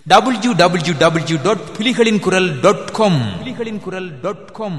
W W W dot புலிகளின் குரல் dot com புலிகளின் குரல் டாட் காம்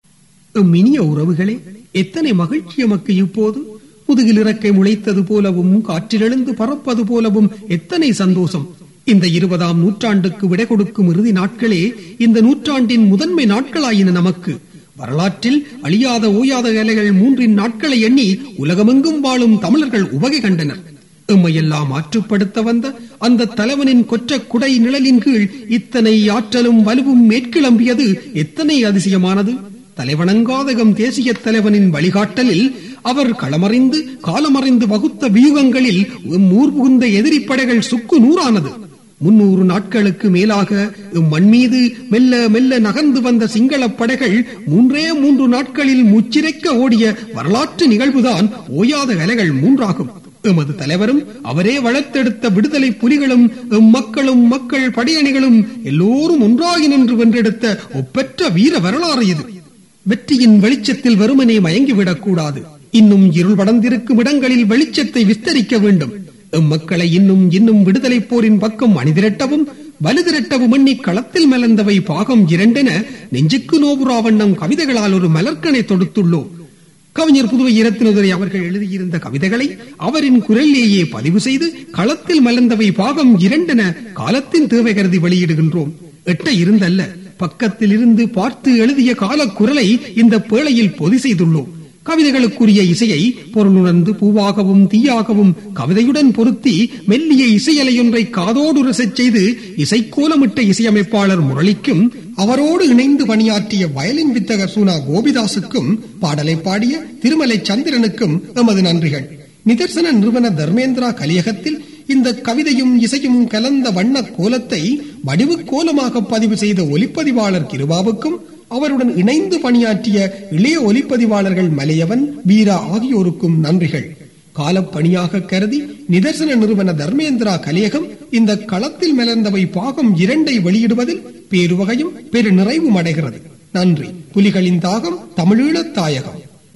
எம் இனிய உறவுகளே எத்தனை மகிழ்ச்சி எமக்கு இப்போது முதுகில் இறக்கை முளைத்தது போலவும் காற்றிலெழுந்து பறப்பது போலவும் எத்தனை சந்தோஷம் இந்த இருபதாம் நூற்றாண்டுக்கு விடை கொடுக்கும் இறுதி நாட்களே இந்த நூற்றாண்டின் முதன்மை நாட்களாயின நமக்கு வரலாற்றில் அழியாத ஓயாத வேலைகள் மூன்றின் நாட்களை எண்ணி உலகமெங்கும் வாழும் தமிழர்கள் உவகை கண்டனர் எம்மையெல்லாம் ஆற்றுப்படுத்த வந்த அந்த தலைவனின் கொற்ற குடை நிழலின் கீழ் இத்தனை ஆற்றலும் வலுவும் மேற்கிளம்பியது எத்தனை அதிசயமானது தலைவணங்காதகம் தேசிய தலைவனின் வழிகாட்டலில் அவர் களமறிந்து காலமறிந்து வகுத்த வியூகங்களில் ஊர் புகுந்த எதிரி படைகள் சுக்கு நூறானது முன்னூறு நாட்களுக்கு மேலாக மண் மீது மெல்ல மெல்ல நகர்ந்து வந்த சிங்கள படைகள் மூன்றே மூன்று நாட்களில் முச்சிரைக்க ஓடிய வரலாற்று நிகழ்வுதான் ஓயாத வேலைகள் மூன்றாகும் எமது தலைவரும் அவரே வளர்த்தெடுத்த விடுதலை புலிகளும் எம் மக்களும் மக்கள் படையணிகளும் எல்லோரும் ஒன்றாகி நின்று வென்றெடுத்த ஒப்பற்ற வீர வரலாறு இது வெற்றியின் வெளிச்சத்தில் வெறுமனே மயங்கிவிடக் கூடாது இன்னும் இருள் படர்ந்திருக்கும் இடங்களில் வெளிச்சத்தை விஸ்தரிக்க வேண்டும் எம் மக்களை இன்னும் இன்னும் விடுதலை போரின் பக்கம் அணிதிரட்டவும் வலுதிரட்டவும் எண்ணி களத்தில் மலர்ந்தவை பாகம் இரண்டென நெஞ்சுக்கு நோபுரா வண்ணம் கவிதைகளால் ஒரு மலர்க்கனை தொடுத்துள்ளோம் கவிஞர் புதுவை இரத்தினதுரை அவர்கள் எழுதியிருந்த கவிதைகளை அவரின் குரலிலேயே பதிவு செய்து களத்தில் மலர்ந்தவை பாகம் இரண்டென காலத்தின் தேவை கருதி வெளியிடுகின்றோம் எட்ட இருந்தல்ல பக்கத்தில் இருந்து பார்த்து எழுதிய காலக்குரலை இந்த பேழையில் பொதி செய்துள்ளோம் கவிதைகளுக்குரிய இசையை பொருளுணர்ந்து பூவாகவும் தீயாகவும் கவிதையுடன் பொருத்தி மெல்லிய இசையலையொன்றை காதோடு ரசச் செய்து இசைக்கோலமிட்ட இசையமைப்பாளர் முரளிக்கும் அவரோடு இணைந்து பணியாற்றிய வயலின் வித்தகர் சூனா கோபிதாசுக்கும் பாடலை பாடிய திருமலை சந்திரனுக்கும் எமது நன்றிகள் நிதர்சன நிறுவன தர்மேந்திரா கலியகத்தில் இந்த கவிதையும் இசையும் கலந்த வண்ண கோலத்தை வடிவு கோலமாக பதிவு செய்த ஒலிப்பதிவாளர் கிருபாவுக்கும் அவருடன் இணைந்து பணியாற்றிய இளைய ஒலிப்பதிவாளர்கள் மலையவன் வீரா ஆகியோருக்கும் நன்றிகள் காலப்பணியாக கருதி நிதர்சன நிறுவன தர்மேந்திரா கலியகம் இந்த களத்தில் மலர்ந்தவை பாகம் இரண்டை வெளியிடுவதில் பேருவகையும் பெரு நிறைவும் அடைகிறது நன்றி புலிகளின் தாகம் தமிழீழத் தாயகம்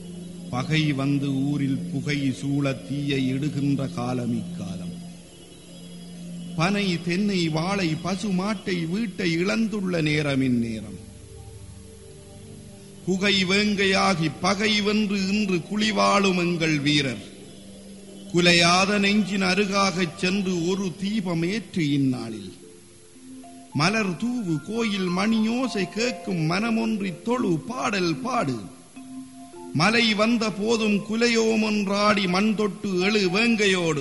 பகை வந்து ஊரில் புகை சூழ தீயை இடுகின்ற காலம் இக்காலம் பனை தென்னை வாழை பசு மாட்டை வீட்டை இழந்துள்ள நேரம் இந்நேரம் குகை வேங்கையாகி பகை வென்று இன்று குளிவாழும் எங்கள் வீரர் குலையாத நெஞ்சின் அருகாகச் சென்று ஒரு தீபம் ஏற்று இந்நாளில் மலர் தூவு கோயில் மணியோசை கேட்கும் மனமொன்றி தொழு பாடல் பாடு மலை வந்த போதும் குலையோமொன்றாடி மண் தொட்டு எழு வேங்கையோடு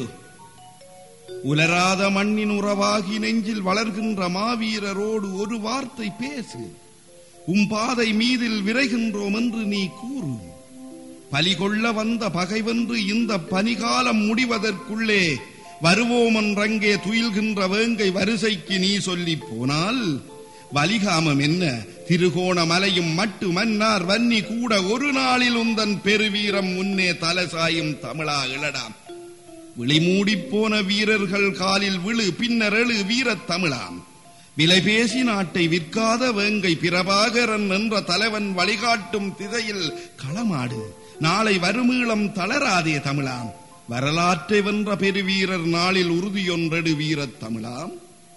உலராத மண்ணின் உறவாகி நெஞ்சில் வளர்கின்ற மாவீரரோடு ஒரு வார்த்தை பேசு உம் பாதை மீதில் விரைகின்றோம் என்று நீ கூறு பலிகொள்ள வந்த பகைவென்று இந்த பனிகாலம் முடிவதற்குள்ளே வருவோமன்றங்கே துயில்கின்ற வேங்கை வரிசைக்கு நீ சொல்லி போனால் வலிகாமம் என்ன திருகோணமலையும் மட்டு மன்னார் வன்னி கூட ஒரு நாளில் உந்தன் பெருவீரம் முன்னே தலசாயும் தமிழா இழடாம் விழிமூடிப் போன வீரர்கள் காலில் விழு பின்னர் எழு வீரத் தமிழாம் விலை பேசி நாட்டை விற்காத வேங்கை பிரபாகரன் என்ற தலைவன் வழிகாட்டும் திசையில் களமாடு நாளை வருமீளம் தளராதே தமிழாம் வரலாற்றை வென்ற பெருவீரர் நாளில் உறுதியொன்றெடு வீரத் தமிழாம்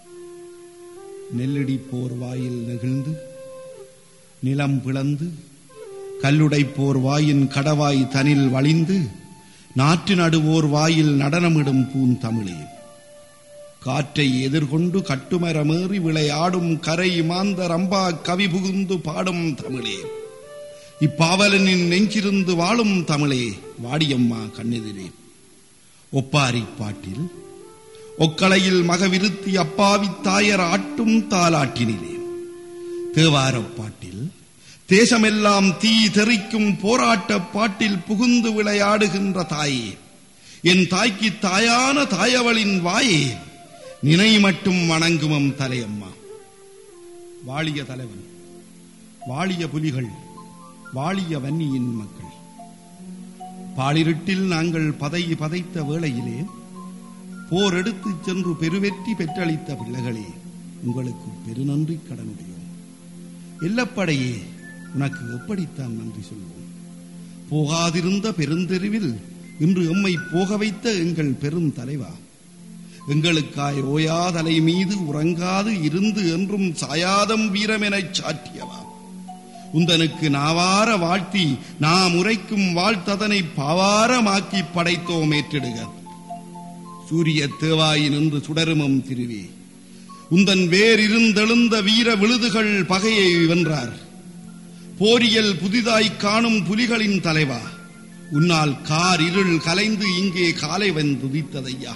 நெல்லடி போர் வாயில் நெகிழ்ந்து நிலம் பிளந்து கல்லுடை போர் வாயின் கடவாய் தனில் வழிந்து நாற்று நடுவோர் வாயில் நடனமிடும் பூந்தமிழே காற்றை எதிர்கொண்டு கட்டுமரமேறி விளையாடும் கரை மாந்த ரம்பா கவி புகுந்து பாடும் தமிழே இப்பாவலனின் நெஞ்சிருந்து வாழும் தமிழே வாடியம்மா கண்ணெதிரே ஒப்பாரி பாட்டில் ஒக்களையில் மகவிருத்தி அப்பாவி தாயர் ஆட்டும் தாலாட்டினிலே தேவாரப் பாட்டில் தேசமெல்லாம் தீ தெறிக்கும் போராட்ட பாட்டில் புகுந்து விளையாடுகின்ற தாயே என் தாய்க்கு தாயான தாயவளின் வாயே நினை மட்டும் வணங்குமம் தலையம்மா வாழிய தலைவன் வாழிய புலிகள் வாழிய வன்னியின் மக்கள் பாலிருட்டில் நாங்கள் பதை பதைத்த வேளையிலே போர் எடுத்துச் சென்று பெருவெற்றி பெற்றளித்த பிள்ளைகளே உங்களுக்கு பெருநன்றி கடனுடையோம் எல்லப்படையே உனக்கு எப்படித்தான் நன்றி சொல்வோம் போகாதிருந்த பெருந்தெருவில் இன்று எம்மை போக வைத்த எங்கள் பெரும் தலைவா எங்களுக்காய் ஓயாதலை மீது உறங்காது இருந்து என்றும் சாயாதம் வீரமெனச் சாற்றியவா உந்தனுக்கு நாவார வாழ்த்தி நாம் உரைக்கும் வாழ்த்ததனை பாவாரமாக்கி படைத்தோம் ஏற்றிடுக சூரிய தேவாய் நின்று சுடருமம் திருவே உந்தன் வேறிருந்தெழுந்த வீர விழுதுகள் பகையை வென்றார் போரியல் புதிதாய் காணும் புலிகளின் தலைவா உன்னால் கார் இருள் கலைந்து இங்கே காலைவன் துதித்ததையா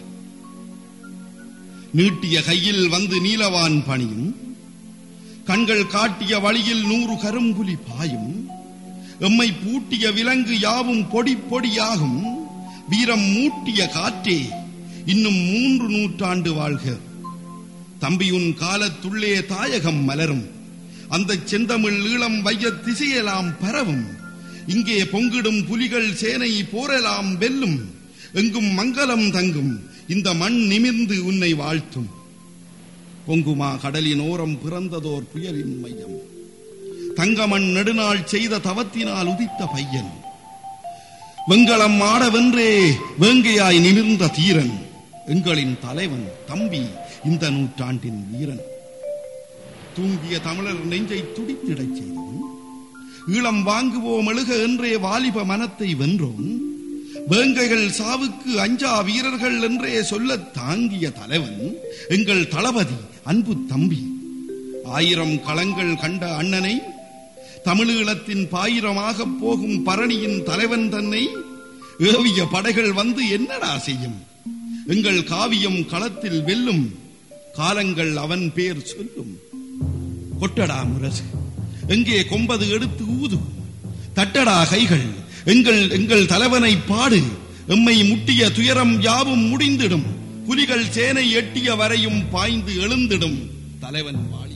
நீட்டிய கையில் வந்து நீலவான் பணியும் கண்கள் காட்டிய வழியில் நூறு கரும்புலி பாயும் எம்மை பூட்டிய விலங்கு யாவும் பொடி பொடியாகும் வீரம் மூட்டிய காற்றே இன்னும் மூன்று நூற்றாண்டு வாழ்க தம்பியுன் காலத்துள்ளே தாயகம் மலரும் அந்த செந்தமிழ் ஈழம் வைய திசையெல்லாம் பரவும் இங்கே பொங்கிடும் புலிகள் சேனை போரெல்லாம் வெல்லும் எங்கும் மங்களம் தங்கும் இந்த மண் நிமிர்ந்து உன்னை வாழ்த்தும் பொங்குமா கடலின் ஓரம் பிறந்ததோர் புயலின் மையம் தங்கமண் நெடுநாள் செய்த தவத்தினால் உதித்த பையன் வெங்களம் ஆடவென்றே வேங்கையாய் நிமிர்ந்த தீரன் எங்களின் தலைவன் தம்பி இந்த நூற்றாண்டின் வீரன் தூங்கிய தமிழர் நெஞ்சை துடித்திடச் செய்தவன் ஈழம் வாங்குவோம் எழுக என்றே வாலிப மனத்தை வென்றோம் வேங்கைகள் சாவுக்கு அஞ்சா வீரர்கள் என்றே சொல்லத் தாங்கிய தலைவன் எங்கள் தளபதி அன்பு தம்பி ஆயிரம் களங்கள் கண்ட அண்ணனை தமிழீழத்தின் பாயிரமாக போகும் பரணியின் தலைவன் தன்னை ஏவிய படைகள் வந்து என்னடா செய்யும் எங்கள் காவியம் களத்தில் வெல்லும் காலங்கள் அவன் பேர் சொல்லும் கொட்டடா முரசு எங்கே கொம்பது எடுத்து ஊது தட்டடா கைகள் எங்கள் எங்கள் தலைவனை பாடு எம்மை முட்டிய துயரம் யாவும் முடிந்திடும் புலிகள் சேனை எட்டிய வரையும் பாய்ந்து எழுந்திடும் தலைவன் வாழி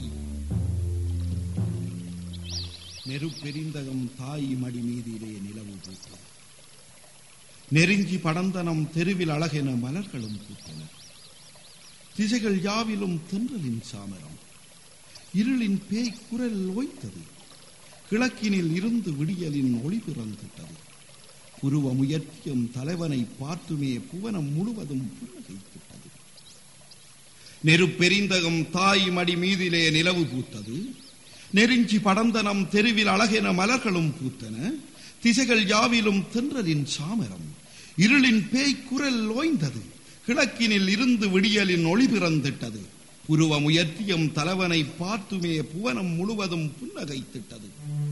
நெருப்பெரிந்தகம் தாய் மடி மீதிலே நிலவு பூத்தது நெருங்கி படந்தனம் தெருவில் அழகென மலர்களும் பூத்தன திசைகள் யாவிலும் தென்றலின் சாமரம் இருளின் பேய் குரல் ஓய்த்தது கிழக்கினில் இருந்து விடியலின் ஒளி பிறந்திட்டது புருவ முயற்சியும் தலைவனை பார்த்துமே புவனம் முழுவதும் புன்னகைத்திட்டது நெருப்பெரிந்தகம் தாய் மடி மீதிலே நிலவு பூத்தது நெருஞ்சி படந்தனம் தெருவில் அழகென மலர்களும் பூத்தன திசைகள் யாவிலும் தென்றலின் சாமரம் இருளின் பேய் குரல் ஓய்ந்தது கிழக்கினில் இருந்து விடியலின் ஒளி பிறந்திட்டது புருவ முயற்சியும் தலைவனை பார்த்துமே புவனம் முழுவதும் புன்னகைத்திட்டது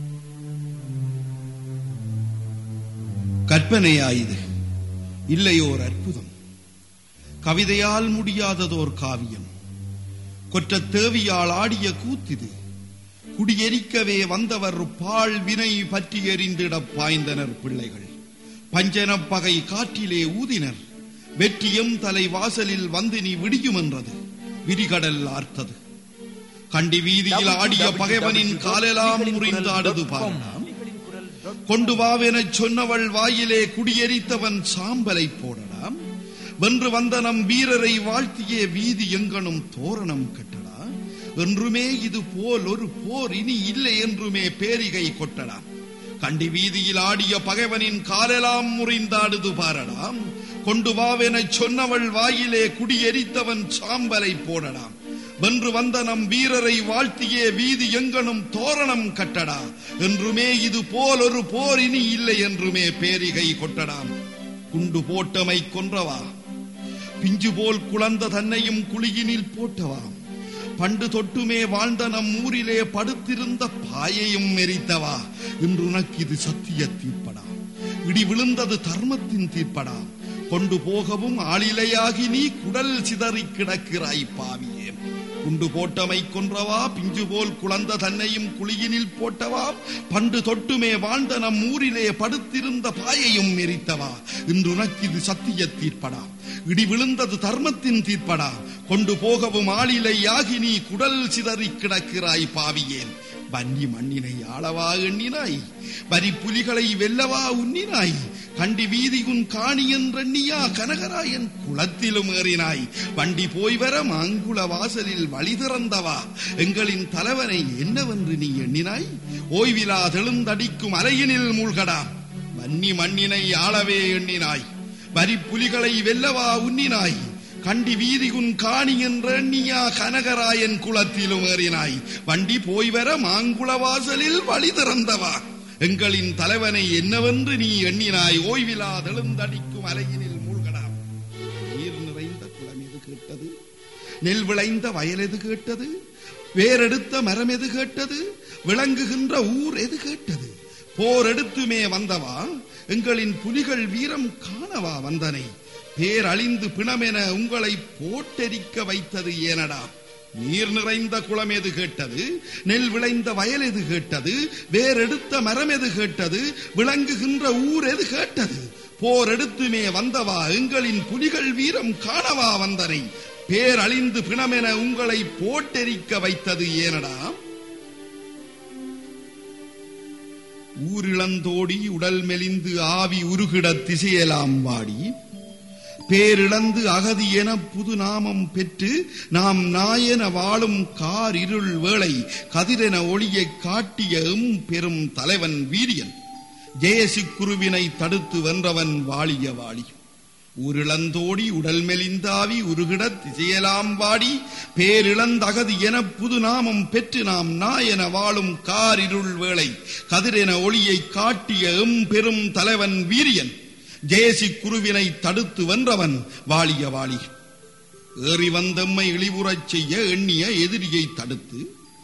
கற்பனையாயுது இல்லையோர் அற்புதம் கவிதையால் முடியாததோர் காவியம் கொற்ற தேவியால் ஆடிய கூத்திது குடியெரிக்கவே வந்தவர் பால் வினை பற்றி எறிந்திட பாய்ந்தனர் பிள்ளைகள் பஞ்சன பகை காற்றிலே ஊதினர் வெற்றியும் தலை வாசலில் வந்து நீ விடியும் என்றது விரிகடல் ஆர்த்தது கண்டி வீதியில் ஆடிய பகைவனின் காலெல்லாம் முறிந்தாடுது பாரலாம் கொண்டு வாவெனச் சொன்னவள் வாயிலே குடியெரித்தவன் சாம்பலை போடலாம் வென்று வந்த நம் வீரரை வாழ்த்தியே வீதி எங்கனும் தோரணம் கட்டடா என்றுமே இது போல் ஒரு போர் இனி இல்லை என்றுமே பேரிகை கொட்டலாம் கண்டி வீதியில் ஆடிய பகைவனின் காலெல்லாம் முறிந்தாடுது பாரடாம் கொண்டு வாவெனச் சொன்னவள் வாயிலே குடியெரித்தவன் சாம்பலை போடலாம் வென்று வந்த நம் வீரரை வாழ்த்தியே வீதி எங்கனும் தோரணம் கட்டடா என்றுமே இது போல் ஒரு போர் இனி இல்லை என்றுமே பேரிகை கொட்டடாம் குண்டு போட்டமை கொன்றவா பிஞ்சு போல் குளந்த தன்னையும் குழியினில் போட்டவா பண்டு தொட்டுமே வாழ்ந்த நம் ஊரிலே படுத்திருந்த பாயையும் எரித்தவா இன்று உனக்கு இது சத்திய தீர்ப்படா இடி விழுந்தது தர்மத்தின் தீர்ப்படா கொண்டு போகவும் ஆளிலையாகி நீ குடல் சிதறி கிடக்கிறாய் பாவியே குண்டு போட்டமை கொன்றவா பிஞ்சு போல் குளந்த தன்னையும் குழியினில் போட்டவா பண்டு தொட்டுமே வாழ்ந்த நம் ஊரிலே படுத்திருந்த பாயையும் எரித்தவா இன்று உனக்கு இது சத்திய தீர்ப்படா இடி விழுந்தது தர்மத்தின் தீர்ப்படா கொண்டு போகவும் ஆளிலை யாகி நீ குடல் சிதறி கிடக்கிறாய் பாவியேன் வன்னி மண்ணினை ஆளவா எண்ணினாய் வரி புலிகளை வெல்லவா உண்ணினாய் கண்டி வீதி உன் காணி என்றெண்ணியா கனகராயன் குளத்திலும் ஏறினாய் வண்டி போய் வர மாங்குள வாசலில் வழி திறந்தவா எங்களின் தலைவனை என்னவென்று நீ எண்ணினாய் ஓய்விலா தெழுந்தடிக்கும் அலையினில் மூழ்கடா வன்னி மண்ணினை ஆளவே எண்ணினாய் வரி புலிகளை வெல்லவா உண்ணினாய் கண்டி வீதி உன் காணி என்ற எண்ணியா கனகராயன் குளத்திலும் ஏறினாய் வண்டி போய் வர மாங்குள வாசலில் வழி திறந்தவா எங்களின் தலைவனை என்னவென்று நீ எண்ணினாய் ஓய்விலா தெழுந்தடிக்கும் அலையினில் மூழ்கலாம் நீர் நிறைந்த குளம் எது கேட்டது நெல் விளைந்த வயல் எது கேட்டது வேரெடுத்த மரம் எது கேட்டது விளங்குகின்ற ஊர் எது கேட்டது போர் எடுத்துமே வந்தவா எங்களின் புலிகள் வீரம் காணவா வந்தனை பேர் அழிந்து பிணமென உங்களை போட்டெரிக்க வைத்தது ஏனடா நீர் நிறைந்த குளம் எது கேட்டது நெல் விளைந்த வயல் எது கேட்டது வேரெடுத்த மரம் எது கேட்டது விளங்குகின்ற ஊர் எது கேட்டது போர் எடுத்துமே வந்தவா எங்களின் புலிகள் வீரம் காணவா வந்தனை பேர் அழிந்து பிணமென உங்களை போட்டெரிக்க வைத்தது ஏனடா ஊரிழந்தோடி உடல் மெலிந்து ஆவி உருகிட திசையலாம் வாடி பேரிழந்து அகதி என புது நாமம் பெற்று நாம் நாயென வாழும் கார் இருள் வேளை கதிரென ஒளியைக் காட்டிய எம் பெரும் தலைவன் வீரியன் ஜெயசிக்குருவினை தடுத்து வென்றவன் வாழிய வாழி ஊரிழந்தோடி உடல் மெலிந்தாவி உருகிட திசையலாம் வாடி பேரிழந்தகதி என புது நாமம் பெற்று நாம் நாயென வாழும் காரிருள் வேளை கதிரென ஒளியைக் காட்டிய எம் பெரும் தலைவன் வீரியன் ஜெயசி குருவினை தடுத்து வென்றவன் வாழிய வாழி ஏறி வந்தம்மை இழிவுறச் செய்ய எண்ணிய எதிரியை தடுத்து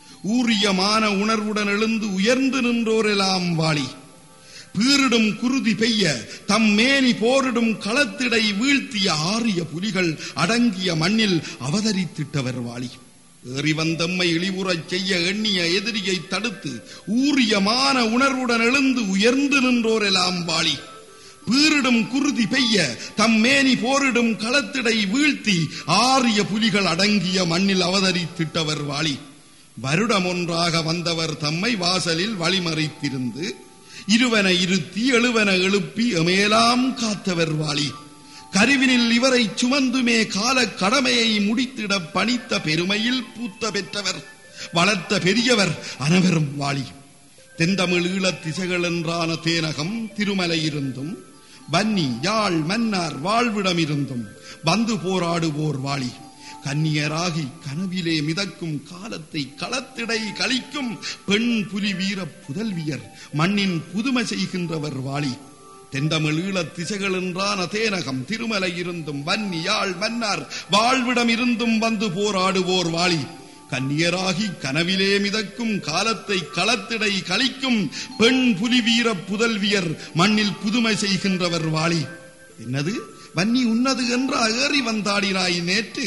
ஊரியமான உணர்வுடன் எழுந்து உயர்ந்து நின்றோரெல்லாம் வாழி பீரிடும் குருதி பெய்ய தம் மேனி போரிடும் களத்திடை வீழ்த்திய ஆரிய புலிகள் அடங்கிய மண்ணில் அவதரித்திட்டவர் வாழி ஏறி வந்தம்மை இழிவுறச் செய்ய எண்ணிய எதிரியை தடுத்து ஊரியமான உணர்வுடன் எழுந்து உயர்ந்து நின்றோரெல்லாம் வாழி பீரிடும் குருதி பெய்ய தம் மேனி போரிடும் களத்திடை வீழ்த்தி ஆரிய புலிகள் அடங்கிய மண்ணில் அவதரித்திட்டவர் வாழி வருடம் ஒன்றாக வந்தவர் தம்மை வாசலில் வழிமறைத்திருந்து இருவன இருத்தி எழுவன எழுப்பி எமேலாம் காத்தவர் வாழி கருவினில் இவரை சுமந்துமே கால கடமையை முடித்திட பணித்த பெருமையில் பூத்த பெற்றவர் வளர்த்த பெரியவர் அனைவரும் வாழி தென்தமிழ் ஈழத் திசைகள் என்றான தேனகம் திருமலை இருந்தும் வன்னி யாழ் மன்னார் வாழ்விடம் இருந்தும் வந்து போராடுவோர் வாழி கன்னியராகி கனவிலே மிதக்கும் காலத்தை களத்திடை கழிக்கும் பெண் புலி வீர புதல்வியர் மண்ணின் புதுமை செய்கின்றவர் வாழி தென்தமிழ் ஈழத் திசைகள் என்றான தேனகம் திருமலை இருந்தும் வன்னி யாழ் மன்னார் வாழ்விடம் இருந்தும் வந்து போராடுவோர் வாழி கன்னியராகி கனவிலே மிதக்கும் காலத்தை களத்திடை கழிக்கும் பெண் புலி வீர புதல்வியர் மண்ணில் புதுமை செய்கின்றவர் வாழி என்னது வன்னி உன்னது என்று ஏறி வந்தாடினாய் நேற்று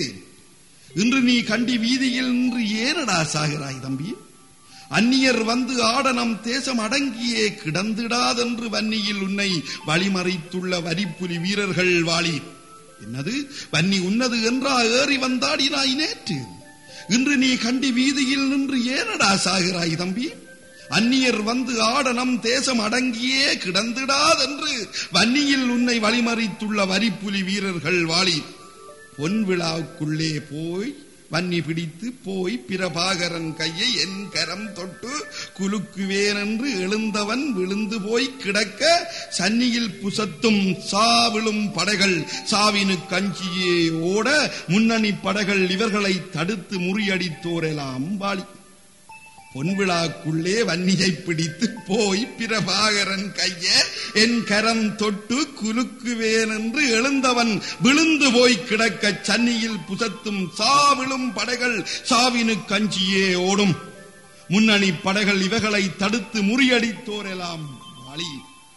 இன்று நீ கண்டி வீதியில் நின்று ஏனடா சாகிறாய் தம்பி அந்நியர் வந்து ஆடனம் தேசம் அடங்கியே கிடந்திடாதென்று வன்னியில் உன்னை வழிமறைத்துள்ள வரிப்புலி வீரர்கள் வாழி என்னது வன்னி உன்னது என்றா ஏறி வந்தாடினாய் நேற்று இன்று நீ கண்டி வீதியில் நின்று ஏனடா சாகிறாய் தம்பி அந்நியர் வந்து ஆடனம் தேசம் அடங்கியே கிடந்திடாதென்று வன்னியில் உன்னை வழிமறித்துள்ள வரிப்புலி வீரர்கள் வாழி பொன் விழாவுக்குள்ளே போய் வன்னி பிடித்து போய் பிரபாகரன் கையை என் கரம் தொட்டு குலுக்குவேன் என்று எழுந்தவன் விழுந்து போய் கிடக்க சன்னியில் புசத்தும் சாவிழும் படைகள் சாவினு கஞ்சியே ஓட முன்னணி படைகள் இவர்களை தடுத்து முறியடித்தோரெல்லாம் வாழி பொன்விழாக்குள்ளே வன்னியை பிடித்து போய் பிரபாகரன் கைய என் கரம் தொட்டு குலுக்குவேன் என்று எழுந்தவன் விழுந்து போய் கிடக்க சன்னியில் புசத்தும் சாவிழும் படைகள் சாவினு கஞ்சியே ஓடும் முன்னணி படைகள் இவைகளை தடுத்து முறியடித்தோரெல்லாம் வாழி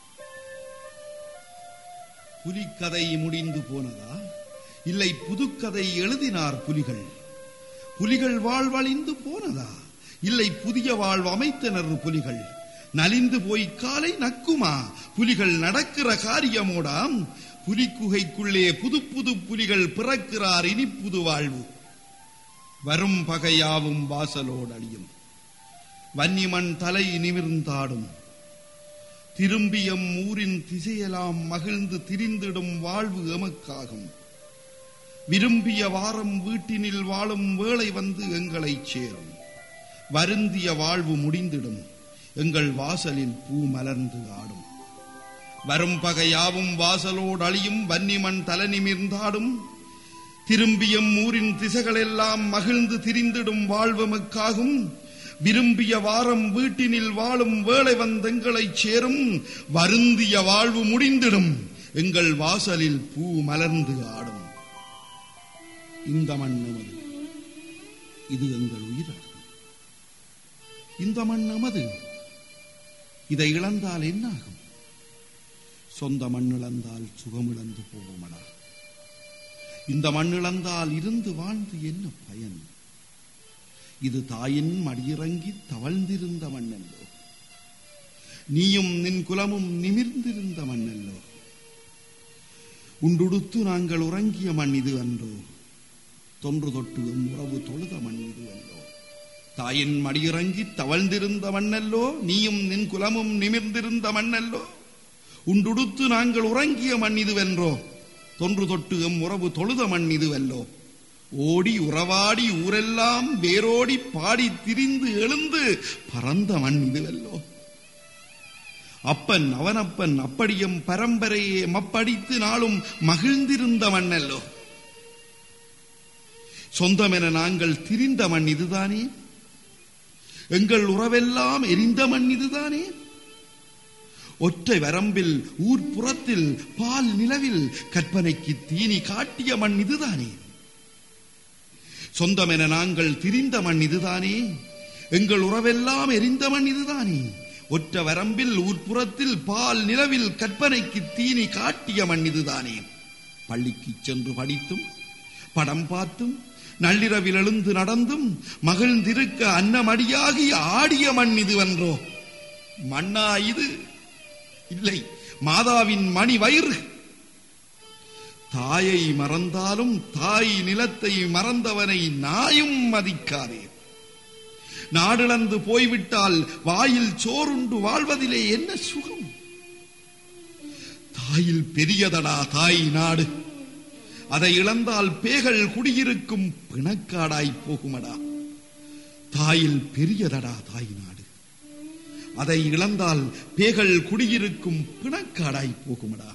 புலிக்கதை முடிந்து போனதா இல்லை புதுக்கதை எழுதினார் புலிகள் புலிகள் வாழ்வழிந்து போனதா இல்லை புதிய வாழ்வு அமைத்தனர் புலிகள் நலிந்து போய் காலை நக்குமா புலிகள் நடக்கிற காரியமோடாம் புலிக்குகைக்குள்ளே புது புது புலிகள் பிறக்கிறார் இனி புது வாழ்வு வரும் பகையாவும் வாசலோடு அழியும் வன்னிமண் தலை நிமிர்ந்தாடும் திரும்பியம் ஊரின் திசையெல்லாம் மகிழ்ந்து திரிந்திடும் வாழ்வு எமக்காகும் விரும்பிய வாரம் வீட்டினில் வாழும் வேளை வந்து எங்களைச் சேரும் வருந்திய வாழ்வு முடிந்திடும் எங்கள் வாசலில் பூ மலர்ந்து ஆடும் வரும் பகையாவும் வாசலோடு அழியும் வன்னிமண் தலை நிமிர்ந்தாடும் திரும்பியம் ஊரின் திசைகளெல்லாம் மகிழ்ந்து திரிந்திடும் வாழ்வமக்காகும் விரும்பிய வாரம் வீட்டினில் வாழும் வேளை வந்தெங்களைச் சேரும் வருந்திய வாழ்வு முடிந்திடும் எங்கள் வாசலில் பூ மலர்ந்து ஆடும் இந்த மண் நமது இது எங்கள் உயிராகும் இந்த மண் நமது இதை இழந்தால் என்னாகும் சொந்த மண் இழந்தால் சுகம் இழந்து போவோமடா இந்த மண் இழந்தால் இருந்து வாழ்ந்து என்ன பயன் இது தாயின் மடியிறங்கி தவழ்ந்திருந்த மண்ணல்லோ நீயும் நின் குலமும் நிமிர்ந்திருந்த மண்ணல்லோ உண்டுடுத்து நாங்கள் உறங்கிய மண் இது அன்றோ தொன்று தொட்டு எம் உறவு தொழுத மண் இது அன்றோ தாயின் மடியிறங்கி தவழ்ந்திருந்த மண்ணல்லோ நீயும் நின் குலமும் நிமிர்ந்திருந்த மண்ணல்லோ உண்டுடுத்து நாங்கள் உறங்கிய மண் இதுவென்றோ தொன்று தொட்டு எம் உறவு தொழுத மண் இதுவல்லோ ஓடி உறவாடி ஊரெல்லாம் வேரோடி பாடி திரிந்து எழுந்து பறந்த மண் இதுவல்லோ அப்பன் அவனப்பன் அப்படியும் பரம்பரையே மப்படித்து நாளும் மகிழ்ந்திருந்த மண்ணல்லோ சொந்தமென நாங்கள் திரிந்த மண் இதுதானே எங்கள் உறவெல்லாம் எரிந்த மண் இதுதானே ஒற்றை வரம்பில் ஊர்ப்புறத்தில் பால் நிலவில் கற்பனைக்கு தீனி காட்டிய மண் இதுதானே சொந்தமென நாங்கள் திரிந்த மண் இதுதானே எங்கள் உறவெல்லாம் எரிந்த மண் இதுதானே ஒற்ற வரம்பில் ஊர்ப்புறத்தில் பால் நிலவில் கற்பனைக்கு தீனி காட்டிய மண் இதுதானே பள்ளிக்கு சென்று படித்தும் படம் பார்த்தும் நள்ளிரவில் எழுந்து நடந்தும் மகிழ்ந்திருக்க அன்னமடியாகி ஆடிய மண் இதுவென்றோ மண்ணா இது இல்லை மாதாவின் மணி வயிறு தாயை மறந்தாலும் தாய் நிலத்தை மறந்தவனை நாயும் மதிக்காதே நாடிழந்து போய்விட்டால் வாயில் சோறுண்டு வாழ்வதிலே என்ன சுகம் தாயில் பெரியதடா தாய் நாடு அதை இழந்தால் பேகள் குடியிருக்கும் பிணக்காடாய் போகுமடா தாயில் பெரியதடா தாய் நாடு அதை இழந்தால் பேகள் குடியிருக்கும் பிணக்காடாய் போகுமடா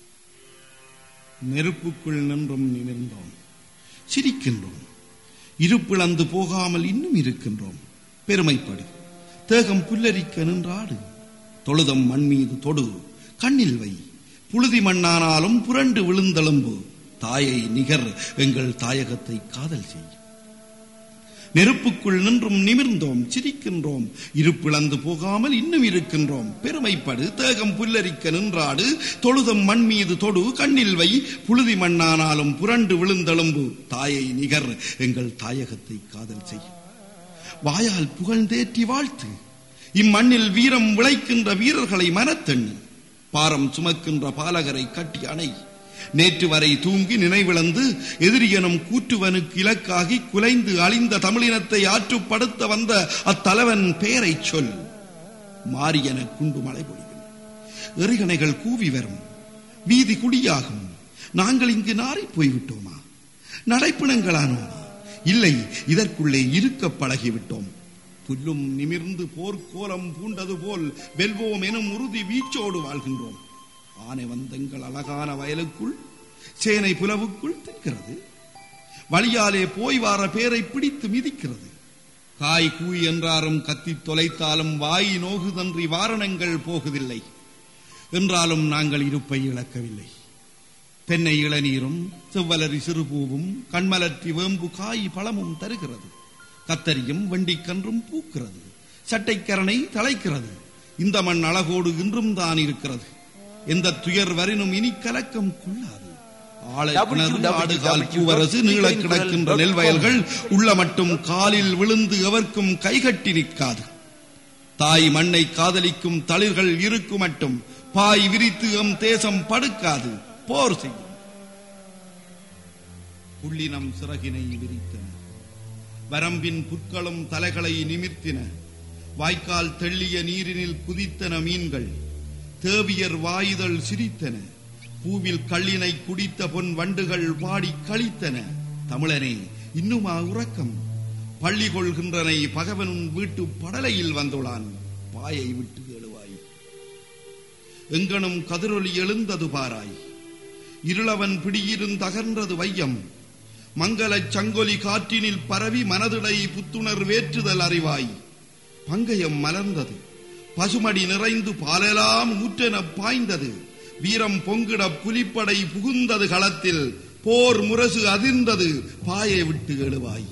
நெருப்புக்குள் நின்றும் நிமிர்ந்தோம் சிரிக்கின்றோம் இருப்பிழந்து போகாமல் இன்னும் இருக்கின்றோம் பெருமைப்படு தேகம் புல்லரிக்க நின்றாடு தொழுதம் மண் மீது தொடு கண்ணில் வை புழுதி மண்ணானாலும் புரண்டு விழுந்தெலும்பு தாயை நிகர் எங்கள் தாயகத்தை காதல் செய் நெருப்புக்குள் நின்றும் நிமிர்ந்தோம் சிரிக்கின்றோம் இருப்பிழந்து போகாமல் இன்னும் இருக்கின்றோம் பெருமைப்படு தேகம் புல்லரிக்க நின்றாடு தொழுதம் மண் மீது தொடு கண்ணில் வை புழுதி மண்ணானாலும் புரண்டு விழுந்தெலும்பு தாயை நிகர் எங்கள் தாயகத்தை காதல் செய் வாயால் புகழ்ந்தேற்றி வாழ்த்து இம்மண்ணில் வீரம் விளைக்கின்ற வீரர்களை மனத்தெண்ணு பாரம் சுமக்கின்ற பாலகரை கட்டி அணை நேற்று வரை தூங்கி நினைவிழந்து எதிரியனும் கூற்றுவனுக்கு இலக்காகி குலைந்து அழிந்த தமிழினத்தை ஆற்றுப்படுத்த வந்த அத்தலைவன் பெயரை சொல் மாரியன குண்டு மழை பொழியும் எறிகணைகள் கூவி வரும் வீதி குடியாகும் நாங்கள் இங்கு நாரி போய்விட்டோமா நடைப்பிணங்களானோமா இல்லை இதற்குள்ளே இருக்க பழகிவிட்டோம் புல்லும் நிமிர்ந்து போர்க்கோலம் பூண்டது போல் வெல்வோம் எனும் உறுதி வீச்சோடு வாழ்கின்றோம் ஆனை வந்தங்கள் அழகான வயலுக்குள் சேனை புலவுக்குள் திக்கிறது வழியாலே போய் வார பேரை பிடித்து மிதிக்கிறது காய் கூய் என்றாரும் கத்தி தொலைத்தாலும் வாய் நோகுதன்றி வாரணங்கள் போகுதில்லை என்றாலும் நாங்கள் இருப்பை இழக்கவில்லை தென்னை இளநீரும் செவ்வலரி சிறுபூவும் கண்மலர்த்தி வேம்பு காய் பழமும் தருகிறது கத்தரியும் வெண்டிக்கன்றும் பூக்கிறது சட்டைக்கரணை தலைக்கிறது இந்த மண் அழகோடு இன்றும் தான் இருக்கிறது எந்த துயர் வரினும் இனி கலக்கம் கொள்ளாது ஆளை கிணறு ஆடுகால் பூவரசு நீள கிடக்கின்ற நெல் வயல்கள் உள்ள மட்டும் காலில் விழுந்து எவர்க்கும் கைகட்டி நிற்காது தாய் மண்ணை காதலிக்கும் தளிர்கள் இருக்கும் மட்டும் பாய் விரித்து எம் தேசம் படுக்காது போர் செய்யும் புள்ளினம் சிறகினை விரித்தன வரம்பின் புற்களும் தலைகளை நிமிர்த்தின வாய்க்கால் தெள்ளிய நீரினில் குதித்தன மீன்கள் தேவியர் வாயுதல் சிரித்தன பூவில் கள்ளினை குடித்த பொன் வண்டுகள் பாடி கழித்தன தமிழனே இன்னுமா உறக்கம் பள்ளி கொள்கின்றனை பகவனும் வீட்டு படலையில் வந்துள்ளான் பாயை விட்டு எழுவாய் எங்கனும் கதிரொலி எழுந்தது பாராய் இருளவன் பிடியிருந்தகன்றது வையம் மங்களச் சங்கொலி காற்றினில் பரவி மனதிடை புத்துணர் வேற்றுதல் அறிவாய் பங்கயம் மலர்ந்தது பசுமடி நிறைந்து பாலெல்லாம் ஊற்றென பாய்ந்தது வீரம் பொங்கிட புலிப்படை புகுந்தது களத்தில் போர் முரசு அதிர்ந்தது பாயை விட்டு எழுவாய்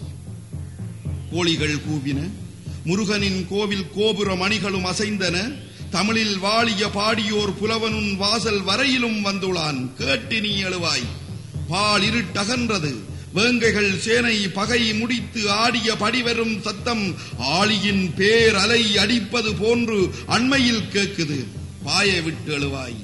கோழிகள் கூவின முருகனின் கோவில் கோபுர மணிகளும் அசைந்தன தமிழில் வாழிய பாடியோர் புலவனுன் வாசல் வரையிலும் வந்துளான் கேட்டு நீ எழுவாய் பால் இருட்டகன்றது வேங்கைகள் சேனை பகை முடித்து ஆடிய படிவரும் சத்தம் ஆளியின் பேர் அலை அடிப்பது போன்று அண்மையில் கேக்குது பாயை விட்டு எழுவாய்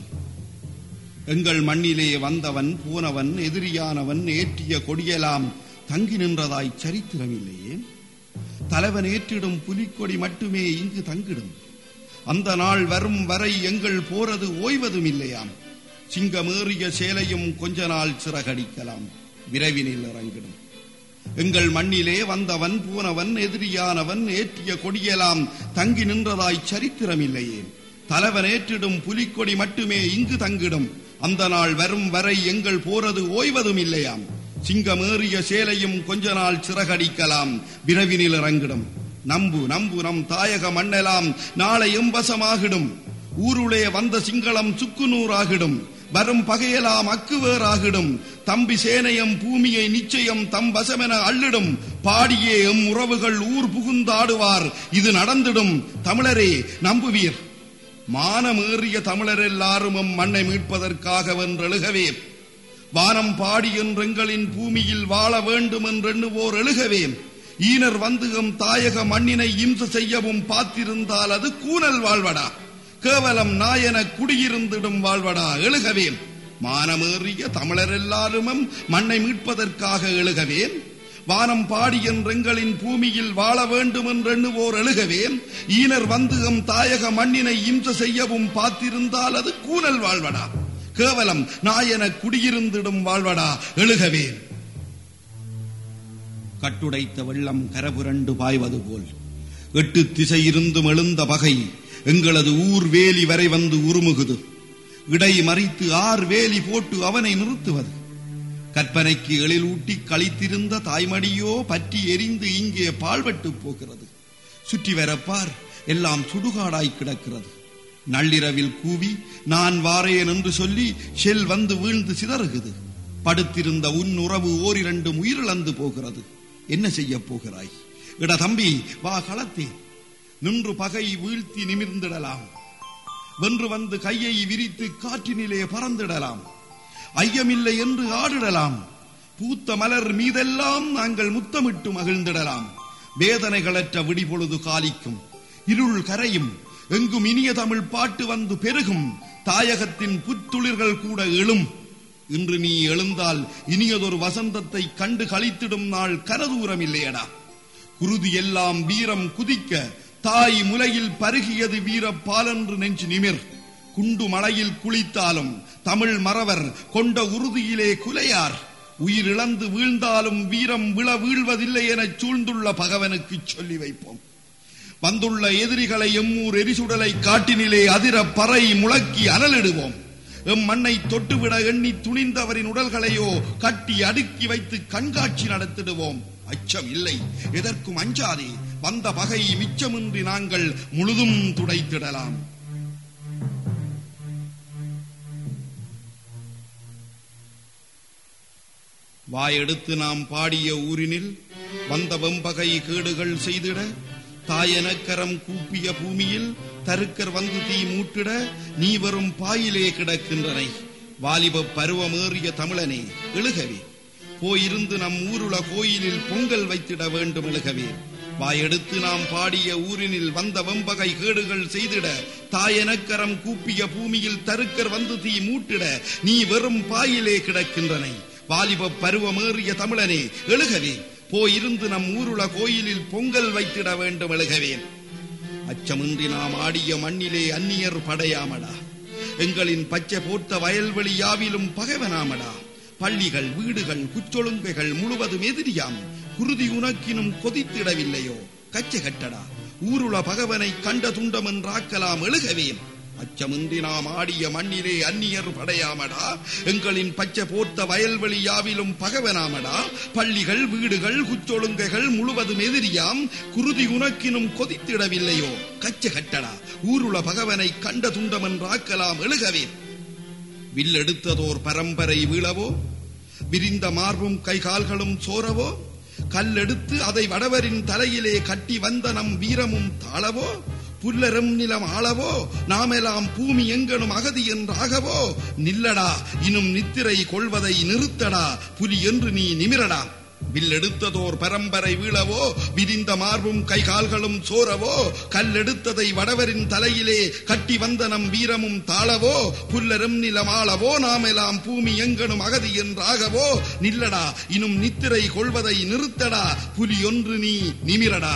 எங்கள் மண்ணிலே வந்தவன் போனவன் எதிரியானவன் ஏற்றிய கொடியெல்லாம் தங்கி நின்றதாய் சரித்திரம் இல்லையே தலைவன் ஏற்றிடும் புலிக்கொடி மட்டுமே இங்கு தங்கிடும் அந்த நாள் வரும் வரை எங்கள் போறது ஓய்வதும் இல்லையாம் சிங்கமேறிய சேலையும் கொஞ்ச நாள் சிறகடிக்கலாம் விரைவினில் இறங்கிடும் எங்கள் மண்ணிலே வந்தவன் போனவன் எதிரியானவன் ஏற்றிய கொடியெல்லாம் தங்கி நின்றதாய் சரித்திரம் இல்லையே தலைவன் ஏற்றிடும் புலிக்கொடி மட்டுமே இங்கு தங்கிடும் அந்த நாள் வரும் வரை எங்கள் போறது ஓய்வதும் இல்லையாம் சிங்கமேறிய சேலையும் கொஞ்ச நாள் சிறகடிக்கலாம் விரைவினில் இறங்கிடும் நம்பு நம்பு நம் தாயக மண்ணெல்லாம் நாளை எம்பசமாகிடும் ஊருளே வந்த சிங்களம் சுக்குநூறாகிடும் வரும் பகையெல்லாம் அக்குவேறாகிடும் தம்பி சேனையம் பூமியை நிச்சயம் தம் வசமென அள்ளிடும் பாடியே எம் உறவுகள் ஊர் புகுந்தாடுவார் இது நடந்திடும் தமிழரே நம்புவீர் மானமேறிய தமிழர் எல்லாரும் எம் மண்ணை மீட்பதற்காக வென்றெழுகவே வானம் பாடி என்றெங்களின் பூமியில் வாழ வேண்டும் என்றெண்ணுவோர் எழுகவே ஈனர் வந்து எம் தாயக மண்ணினை இம்ச செய்யவும் பார்த்திருந்தால் அது கூனல் வாழ்வடா கேவலம் நாயன குடியிருந்திடும் வாழ்வடா எழுகவே மானமேறிய தமிழர் எல்லாருமும் மண்ணை மீட்பதற்காக எழுகவேன் வானம் பாடி என்றெங்களின் பூமியில் வாழ வேண்டும் என்றெண்ணுவோர் எழுகவே ஈனர் வந்து எம் தாயக மண்ணினை இம்ச செய்யவும் பார்த்திருந்தால் அது கூனல் வாழ்வடா கேவலம் நாயன குடியிருந்திடும் வாழ்வடா எழுகவே கட்டுடைத்த வெள்ளம் கரபுரண்டு பாய்வது போல் எட்டு திசையிருந்தும் எழுந்த பகை எங்களது ஊர் வேலி வரை வந்து உருமுகுது இடை மறித்து ஆர் வேலி போட்டு அவனை நிறுத்துவது கற்பனைக்கு எழிலூட்டி கழித்திருந்த தாய்மடியோ பற்றி எரிந்து இங்கே பாழ்பட்டு போகிறது சுற்றி வரப்பார் எல்லாம் சுடுகாடாய் கிடக்கிறது நள்ளிரவில் கூவி நான் வாரேன் என்று சொல்லி ஷெல் வந்து வீழ்ந்து சிதறுகுது படுத்திருந்த உன் உறவு ஓரிரண்டும் உயிரிழந்து போகிறது என்ன செய்ய போகிறாய் இட தம்பி வா களத்தே நின்று பகை வீழ்த்தி நிமிர்ந்திடலாம் வென்று வந்து கையை விரித்து காற்றினிலே பறந்திடலாம் ஐயமில்லை என்று ஆடிடலாம் பூத்த மலர் மீதெல்லாம் நாங்கள் முத்தமிட்டு மகிழ்ந்திடலாம் வேதனைகளற்ற விடிபொழுது காலிக்கும் இருள் கரையும் எங்கும் இனிய தமிழ் பாட்டு வந்து பெருகும் தாயகத்தின் புத்துளிர்கள் கூட எழும் இன்று நீ எழுந்தால் இனியதொரு வசந்தத்தை கண்டு கழித்திடும் நாள் கரதூரம் இல்லையடா குருதி எல்லாம் வீரம் குதிக்க தாய் முலையில் பருகியது வீர பாலன்று நெஞ்சு நிமிர் குண்டு மலையில் குளித்தாலும் தமிழ் மறவர் கொண்ட உறுதியிலே குலையார் உயிரிழந்து வீழ்ந்தாலும் வீரம் விழ வீழ்வதில்லை எனச் சூழ்ந்துள்ள பகவனுக்கு சொல்லி வைப்போம் வந்துள்ள எதிரிகளை எம்மூர் எரிசுடலை காட்டினிலே அதிர பறை முழக்கி அனலிடுவோம் எம் மண்ணை தொட்டுவிட எண்ணி துணிந்தவரின் உடல்களையோ கட்டி அடுக்கி வைத்து கண்காட்சி நடத்திடுவோம் அச்சம் இல்லை எதற்கும் அஞ்சாதே வந்த பகை மிச்சமின்றி நாங்கள் முழுதும் துடைத்திடலாம் வாயெடுத்து நாம் பாடிய ஊரினில் வந்த வெம்பகை கேடுகள் செய்திட தாயனக்கரம் கூப்பிய பூமியில் தருக்கர் வந்து தீ மூட்டிட நீ வரும் பாயிலே கிடக்கின்றனை வாலிப பருவமேறிய தமிழனே எழுகவே போயிருந்து நம் ஊருல கோயிலில் பொங்கல் வைத்திட வேண்டும் எழுகவே வாயெடுத்து நாம் பாடிய ஊரினில் வந்த வெம்பகை கேடுகள் செய்திட தாயனக்கரம் கூப்பிய பூமியில் தருக்கர் வந்து தீ மூட்டிட நீ வெறும் பாயிலே கிடக்கின்றனை வாலிப பருவமேறிய தமிழனே எழுகவே போயிருந்து நம் ஊருல கோயிலில் பொங்கல் வைத்திட வேண்டும் எழுகவேன் அச்சமின்றி நாம் ஆடிய மண்ணிலே அந்நியர் படையாமடா எங்களின் பச்சை போட்ட வயல்வெளி யாவிலும் பகைவனாமடா பள்ளிகள் வீடுகள் குச்சொழுங்கைகள் முழுவதும் எதிரியாம் குருதி உனக்கினும் கொதித்திடவில்லையோ கச்சை கட்டடா ஊருள பகவனை கண்ட துண்டம் என்றாக்கலாம் எழுகவேன் அச்சமின்றி நாம் ஆடிய மண்ணிலே அந்நியர் படையாமடா எங்களின் பச்சை போர்த்த வயல்வெளி யாவிலும் பகவனாமடா பள்ளிகள் வீடுகள் குச்சொழுங்கைகள் முழுவதும் எதிரியாம் குருதி உனக்கினும் கொதித்திடவில்லையோ கச்ச கட்டடா ஊருள பகவனை கண்ட துண்டமென்றாக்கலாம் எழுகவே வில்லெடுத்ததோர் பரம்பரை வீழவோ விரிந்த மார்பும் கை கால்களும் சோரவோ கல்லெடுத்து அதை வடவரின் தலையிலே கட்டி வந்த நம் வீரமும் தாழவோ புல்லரும் நிலம் ஆளவோ நாமெல்லாம் பூமி எங்கனும் அகதி என்றாகவோ நில்லடா இனும் நித்திரை கொள்வதை நிறுத்தடா புலி என்று நீ நிமிரடா வில்லெடுத்ததோர் பரம்பரை வீழவோ விரிந்த மார்பும் கை கால்களும் சோரவோ கல்லெடுத்ததை வடவரின் தலையிலே கட்டி வந்த நம் வீரமும் தாழவோ புல்லரும் நிலமாளவோ நாமெல்லாம் பூமி எங்கனும் அகதி என்றாகவோ நில்லடா இனும் நித்திரை கொள்வதை நிறுத்தடா புலி ஒன்று நீ நிமிரடா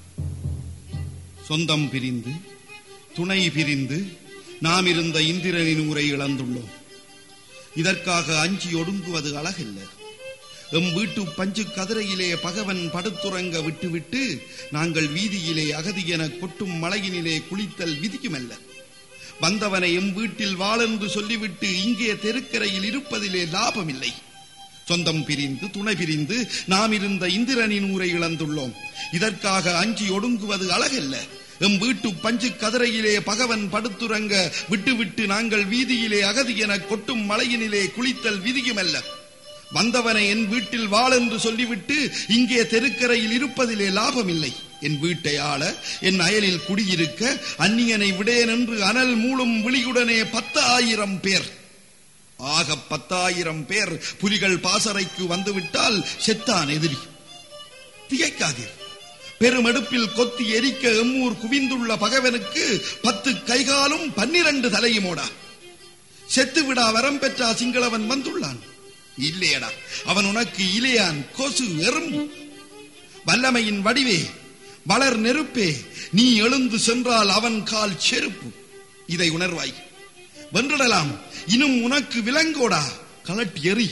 சொந்தம் பிரிந்து துணை பிரிந்து நாம் இருந்த இந்திரனின் ஊரை இழந்துள்ளோம் இதற்காக அஞ்சி ஒடுங்குவது அழகில்லை எம் வீட்டு பஞ்சு கதிரையிலே பகவன் படுத்துறங்க விட்டுவிட்டு நாங்கள் வீதியிலே அகதி என கொட்டும் மலையினிலே குளித்தல் விதிக்குமல்ல வந்தவனை எம் வீட்டில் வாழென்று சொல்லிவிட்டு இங்கே தெருக்கரையில் இருப்பதிலே லாபமில்லை சொந்தம் பிரிந்து துணை பிரிந்து நாம் இருந்த இந்திரனின் ஊரை இழந்துள்ளோம் இதற்காக அஞ்சி ஒடுங்குவது அழகல்ல எம் வீட்டு பஞ்சு கதிரையிலே பகவன் படுத்துறங்க விட்டுவிட்டு நாங்கள் வீதியிலே அகதி என கொட்டும் மலையினிலே குளித்தல் விதியுமல்ல வந்தவனை என் வீட்டில் வாழ் என்று சொல்லிவிட்டு இங்கே தெருக்கரையில் இருப்பதிலே லாபமில்லை என் வீட்டை ஆள என் அயலில் குடியிருக்க அந்நியனை விடேன் என்று அனல் மூளும் விழியுடனே பத்தாயிரம் பேர் ஆக பத்தாயிரம் பேர் புலிகள் பாசறைக்கு வந்துவிட்டால் செத்தான் எதிரி திகைக்காதீர் பெருமெடுப்பில் கொத்தி எரிக்க எம்மூர் குவிந்துள்ள பகவனுக்கு பத்து கைகாலும் பன்னிரண்டு தலையுமோடா செத்துவிடா வரம் பெற்ற சிங்களவன் வந்துள்ளான் இல்லையடா அவன் உனக்கு இளையான் கொசு எறும்பு வல்லமையின் வடிவே வளர் நெருப்பே நீ எழுந்து சென்றால் அவன் கால் செருப்பு இதை உணர்வாய் வென்றிடலாம் இன்னும் உனக்கு விலங்கோடா கலட்டி எறி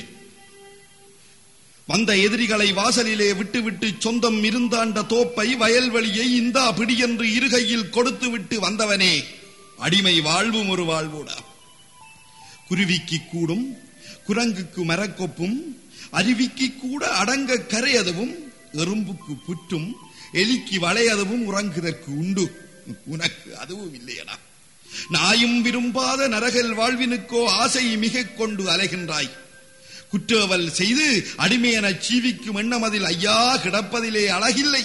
வந்த எதிரிகளை வாசலிலே விட்டுவிட்டு சொந்தம் இருந்தாண்ட தோப்பை வயல்வெளியை இந்தா பிடி என்று இருகையில் கொடுத்து விட்டு வந்தவனே அடிமை வாழ்வும் ஒரு வாழ்வோடா குருவிக்கு கூடும் குரங்குக்கு மரக்கொப்பும் அருவிக்கு கூட அடங்க கரையதுவும் எறும்புக்கு புற்றும் எலிக்கு வளையதுவும் உறங்குதற்கு உண்டு உனக்கு அதுவும் இல்லையடா நாயும் விரும்பாத நரகல் வாழ்வினுக்கோ ஆசை மிக கொண்டு அலைகின்றாய் குற்றவல் செய்து அடிமையென சீவிக்கும் எண்ணமதில் ஐயா கிடப்பதிலே அழகில்லை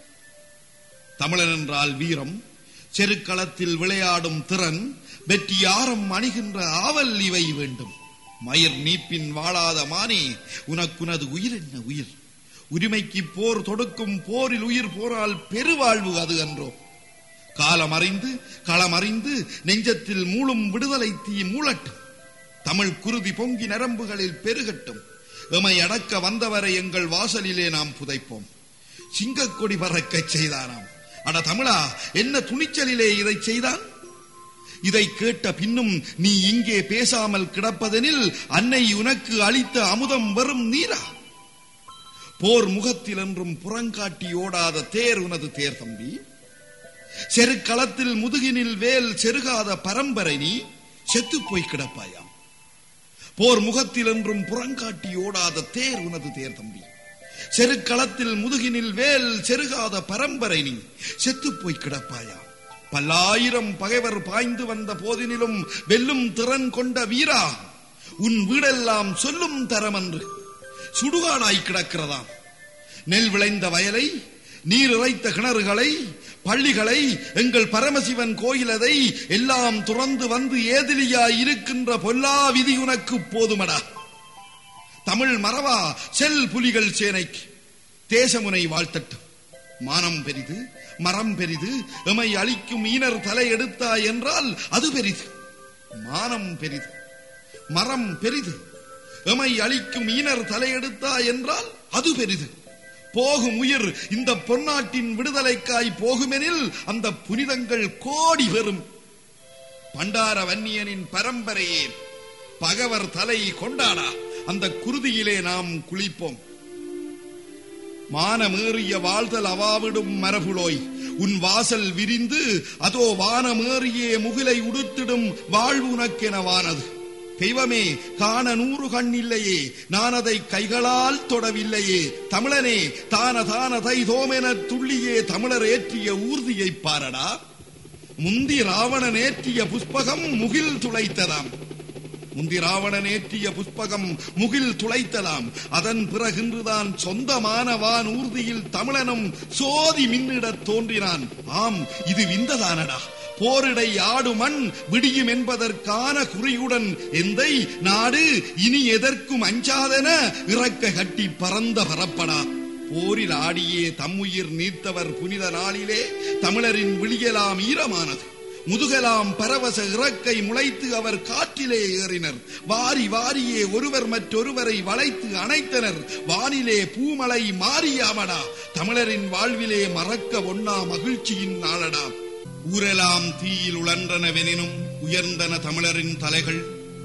தமிழன் என்றால் வீரம் செருக்களத்தில் விளையாடும் திறன் வெற்றி ஆரம் அணிகின்ற ஆவல் இவை வேண்டும் மயிர் நீப்பின் வாழாத மானே உனக்குனது உயிர் என்ன உயிர் உரிமைக்கு போர் தொடுக்கும் போரில் உயிர் போரால் பெருவாழ்வு அது அன்றோ காலம் அறிந்து களமறிந்து நெஞ்சத்தில் மூளும் விடுதலை தீ மூளட்டும் தமிழ் குருதி பொங்கி நரம்புகளில் பெருகட்டும் எமை அடக்க வந்தவரை எங்கள் வாசலிலே நாம் புதைப்போம் சிங்கக்கொடி பறக்கச் செய்தானாம் அட தமிழா என்ன துணிச்சலிலே இதை செய்தான் இதை கேட்ட பின்னும் நீ இங்கே பேசாமல் கிடப்பதெனில் அன்னை உனக்கு அளித்த அமுதம் வெறும் நீரா போர் முகத்தில் என்றும் புறங்காட்டி ஓடாத தேர் உனது தேர் தம்பி செருக்களத்தில் முதுகினில் வேல் செருகாத பரம்பரை நீ செத்து போய் கிடப்பாயாம் போர் முகத்தில் என்றும் புறங்காட்டி ஓடாத தேர் உனது தேர் தம்பி செருக்களத்தில் முதுகினில் வேல் செருகாத பரம்பரை நீ செத்து போய் கிடப்பாயா பல்லாயிரம் பகைவர் பாய்ந்து வந்த போதினிலும் வெல்லும் திறன் கொண்ட வீரா உன் வீடெல்லாம் சொல்லும் தரமன்று சுடுகாடாய் கிடக்கிறதாம் நெல் விளைந்த வயலை நீர் இறைத்த கிணறுகளை பள்ளிகளை எங்கள் பரமசிவன் கோயிலதை எல்லாம் துறந்து வந்து ஏதிலியாய் இருக்கின்ற பொல்லா விதி உனக்கு போதுமடா தமிழ் மறவா செல் புலிகள் சேனைக்கு தேசமுனை வாழ்த்தட்டும் மானம் பெரிது மரம் பெரிது எமை அழிக்கும் ஈனர் தலை எடுத்தாய் என்றால் அது பெரிது மானம் பெரிது மரம் பெரிது எமை அழிக்கும் ஈனர் தலையெடுத்தாய் என்றால் அது பெரிது போகும் உயிர் இந்த பொன்னாட்டின் விடுதலைக்காய் போகுமெனில் அந்த புனிதங்கள் கோடி பெறும் பண்டார வன்னியனின் பரம்பரையே பகவர் தலை கொண்டாடா அந்த குருதியிலே நாம் குளிப்போம் மானமேறிய வாழ்தல் அவாவிடும் மரபுலோய் உன் வாசல் விரிந்து அதோ வானமேறியே முகிலை உடுத்திடும் வாழ்வு உனக்கெனவானது தெய்வமே காண நூறு கண் இல்லையே நான் அதை கைகளால் தொடவில்லையே தமிழனே தான தான தை தோமென துள்ளியே தமிழர் ஏற்றிய ஊர்தியை பாரடா முந்தி ராவணன் ஏற்றிய புஷ்பகம் முகில் துளைத்ததாம் முந்தி ராவணன் ஏற்றிய புஷ்பகம் முகில் துளைத்தலாம் அதன் பிறகின்றுதான் சொந்தமான வான் ஊர்தியில் தமிழனும் சோதி மின்னிடத் தோன்றினான் ஆம் இது விந்ததானடா போரிடை ஆடு மண் விடியும் என்பதற்கான குறியுடன் எந்தை நாடு இனி எதற்கும் அஞ்சாதென இறக்க கட்டி பறந்த பரப்படா போரில் ஆடியே தம்முயிர் நீர்த்தவர் புனித நாளிலே தமிழரின் விழியலாம் ஈரமானது முதுகலாம் பரவச இறக்கை முளைத்து அவர் காற்றிலே ஏறினர் வாரி வாரியே ஒருவர் மற்றொருவரை வளைத்து அணைத்தனர் வானிலே பூமலை மாறியாமடா தமிழரின் வாழ்விலே மறக்க ஒண்ணா மகிழ்ச்சியின் நாளடா ஊரெலாம் தீயில் உழன்றனவெனினும் உயர்ந்தன தமிழரின் தலைகள்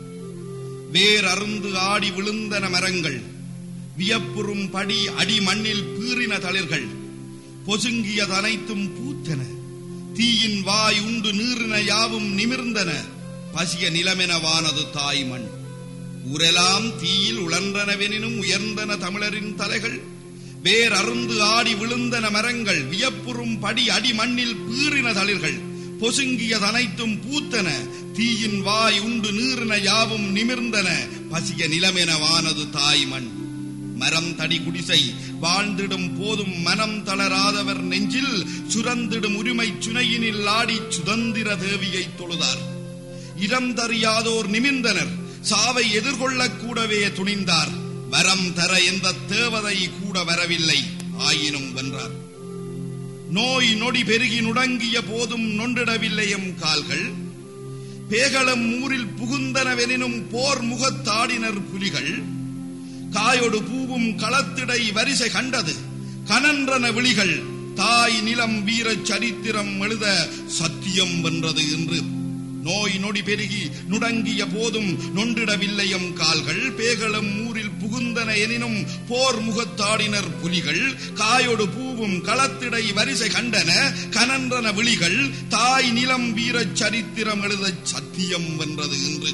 வேர் அருந்து ஆடி விழுந்தன மரங்கள் வியப்புறும் படி அடி மண்ணில் பீறின தளிர்கள் பொசுங்கியதனைத்தும் பூத்தன தீயின் வாய் உண்டு நீறின யாவும் நிமிர்ந்தன பசிய நிலமெனவானது தாய் மண் ஊரெல்லாம் தீயில் உழன்றனவெனினும் உயர்ந்தன தமிழரின் தலைகள் வேர் அருந்து ஆடி விழுந்தன மரங்கள் வியப்புறும் படி அடி மண்ணில் பீறின தளிர்கள் பொசுங்கியதனைத்தும் பூத்தன தீயின் வாய் உண்டு நீறின யாவும் நிமிர்ந்தன பசிய நிலமெனவானது தாய் மண் மரம் தடி குடிசை வாழ்ந்திடும் போதும் மனம் தளராதவர் நெஞ்சில் சுரந்திடும் உரிமை சுனையினில் ஆடி சுதந்திர தேவியை தொழுதார் இடம் தறியாதோர் நிமிர்ந்தனர் சாவை எதிர்கொள்ளக் கூடவே துணிந்தார் வரம் தர எந்த தேவதை கூட வரவில்லை ஆயினும் வென்றார் நோய் நொடி பெருகி நுடங்கிய போதும் நொண்டிடவில்லை எம் கால்கள் பேகளம் ஊரில் புகுந்தனவெனினும் போர் முகத்தாடினர் புலிகள் காயொடு பூவும் களத்திடை வரிசை கண்டது கனன்றன விழிகள் தாய் நிலம் வீரச் சரித்திரம் எழுத சத்தியம் வென்றது என்று நோய் நொடி பெருகி நுடங்கிய போதும் நொண்டிடவில்லையம் கால்கள் பேகளும் ஊரில் புகுந்தன எனினும் போர் முகத்தாடினர் புலிகள் காயொடு பூவும் களத்திடை வரிசை கண்டன கனன்றன விழிகள் தாய் நிலம் வீரச் சரித்திரம் எழுத சத்தியம் வென்றது என்று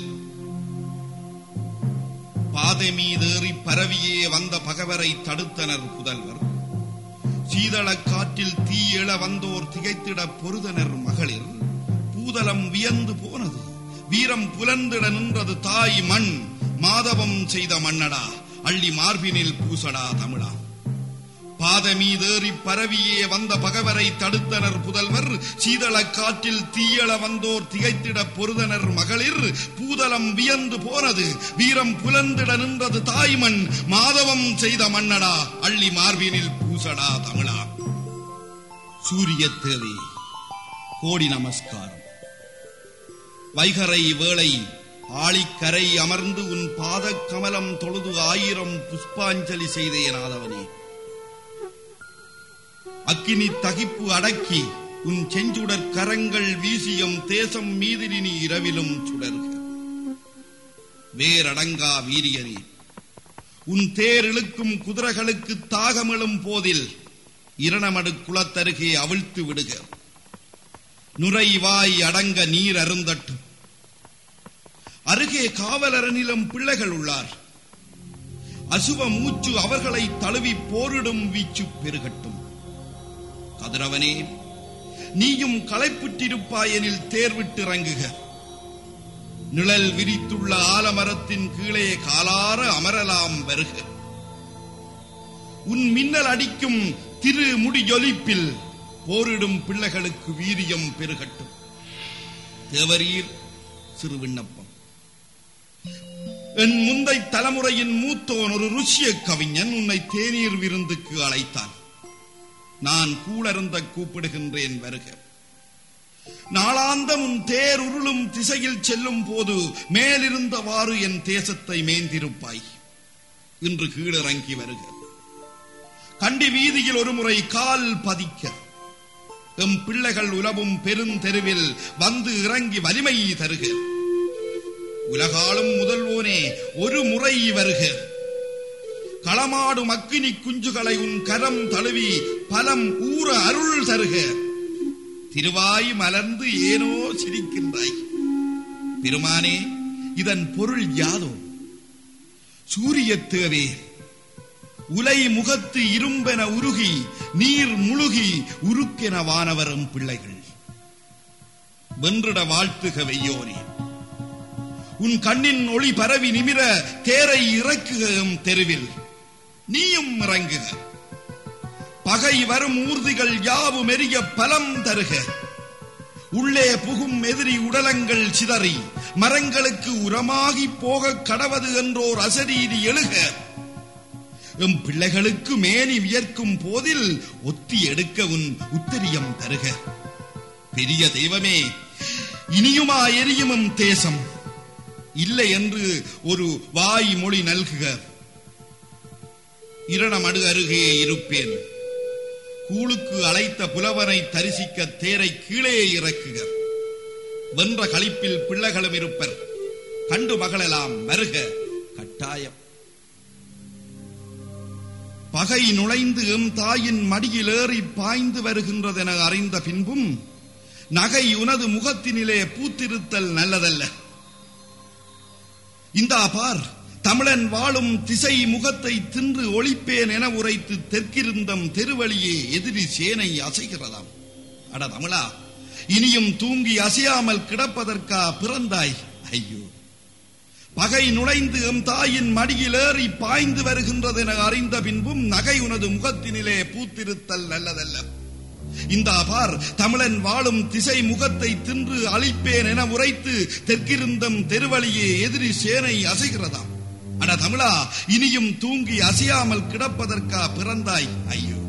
பாதை மீதேறி பரவியே வந்த பகவரை தடுத்தனர் புதல்வர் சீதளக் காற்றில் தீயெழ வந்தோர் திகைத்திட பொருதனர் மகளிர் பூதலம் வியந்து போனது வீரம் புலந்திட நின்றது தாய் மண் மாதவம் செய்த மன்னடா அள்ளி மார்பினில் பூசடா தமிழா பாத மீதேறி பரவியே வந்த பகவரை தடுத்தனர் புதல்வர் சீதள காற்றில் தீயள வந்தோர் திகைத்திட பொருதனர் மகளிர் பூதலம் வியந்து போனது வீரம் புலந்திட நின்றது தாய்மண் மாதவம் செய்த மன்னடா அள்ளி மார்பினில் பூசடா தமிழா சூரிய தேவி கோடி நமஸ்காரம் வைகரை வேளை ஆழிக்கரை அமர்ந்து உன் பாதக் கமலம் தொழுது ஆயிரம் புஷ்பாஞ்சலி செய்தேன் ஆதவனே அக்கினி தகிப்பு அடக்கி உன் செஞ்சுடற் கரங்கள் வீசியம் தேசம் மீதிரி நீ இரவிலும் சுடர்க வேரடங்கா வீரியனே உன் தேர் இழுக்கும் குதிரைகளுக்கு தாகமிழும் போதில் இரணமடு குளத்தருகே அவிழ்த்து விடுக நுரைவாய் அடங்க நீர் அருந்தட்டும் அருகே காவலரனிலும் பிள்ளைகள் உள்ளார் அசுவ மூச்சு அவர்களை தழுவி போரிடும் வீச்சு பெருகட்டும் கதிரவனே நீயும் களைப்புற்றிருப்பாயெனில் தேர்விட்டு இறங்குக நிழல் விரித்துள்ள ஆலமரத்தின் கீழே காலார அமரலாம் வருக உன் மின்னல் அடிக்கும் திரு முடியொலிப்பில் போரிடும் பிள்ளைகளுக்கு வீரியம் பெருகட்டும் தேவரீர் சிறு விண்ணப்பம் என் முந்தை தலைமுறையின் மூத்தோன் ஒரு ருஷ்ய கவிஞன் உன்னை தேநீர் விருந்துக்கு அழைத்தான் நான் கூளருந்த கூப்பிடுகின்றேன் வருக நாளாந்தம் உன் தேர் உருளும் திசையில் செல்லும் போது மேலிருந்தவாறு என் தேசத்தை மேந்திருப்பாய் இன்று கீழிறங்கி வருக கண்டி வீதியில் ஒரு முறை கால் பதிக்க எம் பிள்ளைகள் உலவும் பெருந்தெருவில் வந்து இறங்கி வலிமை தருக உலகாலும் முதல்வோனே ஒரு முறை வருக களமாடும் அக்கினி குஞ்சுகளை உன் கரம் தழுவி பலம் ஊற அருள் தருக திருவாய் மலர்ந்து ஏனோ சிரிக்கின்றாய் பெருமானே இதன் பொருள் யாதோ சூரிய தேவே உலை முகத்து இரும்பென உருகி நீர் முழுகி உருக்கென வானவரும் பிள்ளைகள் வென்றிட வாழ்த்துக வெய்யோனே உன் கண்ணின் ஒளி பரவி நிமிர தேரை இறக்குகம் தெருவில் நீயும் இறங்குக பகை வரும் ஊர்திகள் யாவும் எரிய பலம் தருக உள்ளே புகும் எதிரி உடலங்கள் சிதறி மரங்களுக்கு உரமாகி போக கடவது என்றோர் அசரீதி எழுக எம் பிள்ளைகளுக்கு மேனி வியர்க்கும் போதில் ஒத்தி எடுக்க உன் உத்தரியம் தருக பெரிய தெய்வமே இனியுமா எரியுமும் தேசம் இல்லை என்று ஒரு வாய் மொழி நல்குக இரணமடு அருகே இருப்பேன் கூழுக்கு அழைத்த புலவனை தரிசிக்க தேரை கீழே இறக்குக வென்ற களிப்பில் பிள்ளைகளும் இருப்பர் கண்டு மகளெல்லாம் வருக கட்டாயம் பகை நுழைந்து எம் தாயின் மடியில் ஏறி பாய்ந்து வருகின்றதென அறிந்த பின்பும் நகை உனது முகத்தினிலே பூத்திருத்தல் நல்லதல்ல இந்தா பார் தமிழன் வாழும் திசை முகத்தை தின்று ஒளிப்பேன் என உரைத்து தெற்கிருந்தம் தெருவழியே எதிரி சேனை அசைகிறதாம் அட தமிழா இனியும் தூங்கி அசையாமல் கிடப்பதற்கா பிறந்தாய் ஐயோ பகை நுழைந்து எம் தாயின் மடியில் ஏறி பாய்ந்து வருகின்றதென அறிந்த பின்பும் நகை உனது முகத்தினிலே பூத்திருத்தல் நல்லதல்ல இந்த பார் தமிழன் வாழும் திசை முகத்தை தின்று அழிப்பேன் என உரைத்து தெற்கிருந்தம் தெருவழியே எதிரி சேனை அசைகிறதாம் அட தமிழா இனியும் தூங்கி அசையாமல் கிடப்பதற்கா பிறந்தாய் ஐயோ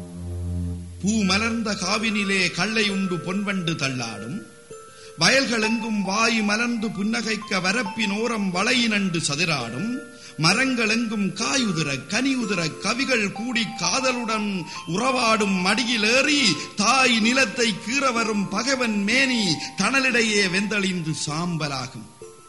பூ மலர்ந்த காவினிலே கள்ளை உண்டு பொன்வண்டு தள்ளாடும் வயல்கள் எங்கும் வாய் மலர்ந்து புன்னகைக்க வரப்பின் ஓரம் வளையினண்டு சதிராடும் மரங்கள் எங்கும் காயுதிர கனியுதிர கவிகள் கூடி காதலுடன் உறவாடும் மடியில் ஏறி தாய் நிலத்தை கீற வரும் பகவன் மேனி தணலிடையே வெந்தளிந்து சாம்பலாகும்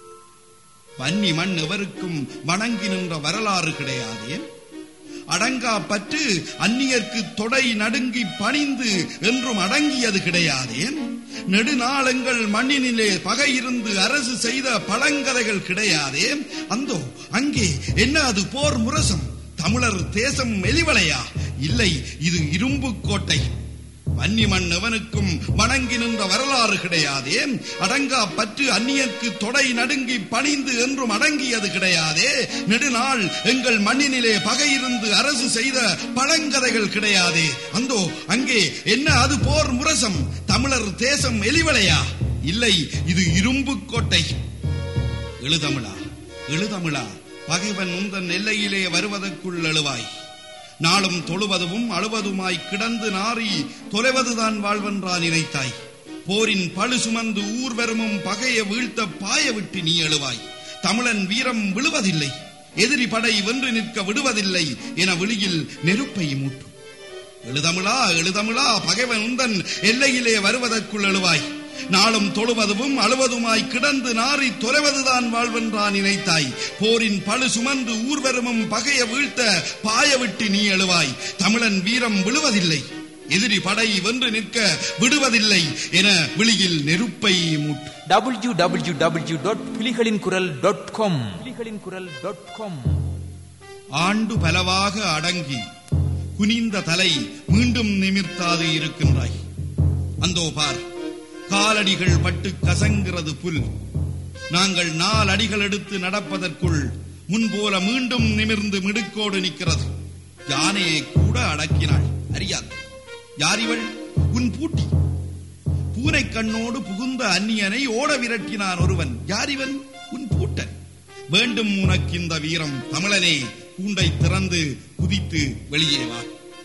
வன்னி மண் எவருக்கும் வணங்கி நின்ற வரலாறு கிடையாதே அடங்கா பற்று அந்நியர்க்கு தொடை நடுங்கி பணிந்து என்றும் அடங்கியது கிடையாதே நெடுநாளங்கள் மண்ணினிலே பகை இருந்து அரசு செய்த பழங்கதைகள் கிடையாதே அந்தோ அங்கே என்ன அது போர் முரசம் தமிழர் தேசம் மெலிவளையா இல்லை இது இரும்பு கோட்டை வன்னி மண் எவனுக்கும் வணங்கி நின்ற வரலாறு கிடையாதே அடங்கா பற்று அந்நியர்க்கு தொடை நடுங்கி பணிந்து என்றும் அடங்கியது கிடையாதே நெடுநாள் எங்கள் மண்ணினிலே பகையிருந்து அரசு செய்த பழங்கதைகள் கிடையாதே அந்தோ அங்கே என்ன அது போர் முரசம் தமிழர் தேசம் எலிவளையா இல்லை இது இரும்பு கோட்டை எழுதமிழா எழுதமிழா பகைவன் உந்தன் எல்லையிலே வருவதற்குள் எழுவாய் நாளும் தொழுவதும் அழுவதுமாய் கிடந்து நாரி தொலைவதுதான் வாழ்வென்றா நினைத்தாய் போரின் பழு சுமந்து ஊர்வரமும் பகைய வீழ்த்த பாய விட்டு நீ எழுவாய் தமிழன் வீரம் விழுவதில்லை எதிரி படை வென்று நிற்க விடுவதில்லை என வெளியில் நெருப்பை மூட்டும் எழுதமிழா எழுதமிழா பகைவன் உந்தன் எல்லையிலே வருவதற்குள் எழுவாய் நாளும் தொழுவதும் அழுவதுமாய் கிடந்து நாரி தொலைவதுதான் வாழ்வென்றா நினைத்தாய் போரின் பழு சுமந்து ஊர்வரமும் பகைய வீழ்த்த பாய விட்டு நீ எழுவாய் தமிழன் வீரம் விழுவதில்லை எதிரி படை வென்று நிற்க விடுவதில்லை என விழியில் நெருப்பை மூட்டு டபிள்யூ டபிள்யூ டபிள்யூ டாட் புலிகளின் குரல் டாட் காம் புலிகளின் குரல் டாட் காம் ஆண்டு பலவாக அடங்கி குனிந்த தலை மீண்டும் நிமிர்த்தாது இருக்கின்றாய் அந்தோ பார் காலடிகள் பட்டு கசங்கிறது புல் நாங்கள் நாலு அடிகள் எடுத்து நடப்பதற்குள் முன்போல மீண்டும் நிமிர்ந்து மிடுக்கோடு நிற்கிறது யானையை கூட அடக்கினாள் அறியாது யார் இவள் உன் பூட்டி பூனை கண்ணோடு புகுந்த அந்நியனை ஓட விரட்டினான் ஒருவன் யார் இவன் உன் பூட்டன் வேண்டும் உனக்கு இந்த வீரம் தமிழனே கூண்டை திறந்து குதித்து வெளியே வா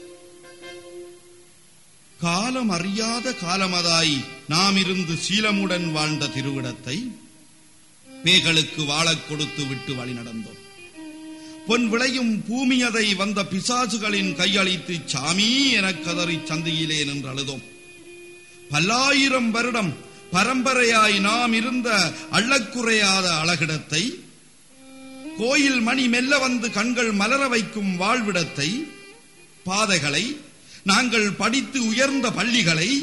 காலம் அறியாத காலமதாய் நாம் இருந்து சீலமுடன் வாழ்ந்த திருவிடத்தை பேய்களுக்கு வாழக் கொடுத்து விட்டு வழி நடந்தோம் பொன் விளையும் பூமியதை வந்த பிசாசுகளின் கையளித்து சாமி எனக் கதறி சந்தையிலே நின்று அழுதோம் பல்லாயிரம் வருடம் பரம்பரையாய் நாம் இருந்த அள்ளக்குறையாத அழகிடத்தை கோயில் மணி மெல்ல வந்து கண்கள் மலர வைக்கும் வாழ்விடத்தை பாதைகளை நாங்கள் படித்து உயர்ந்த பள்ளிகளை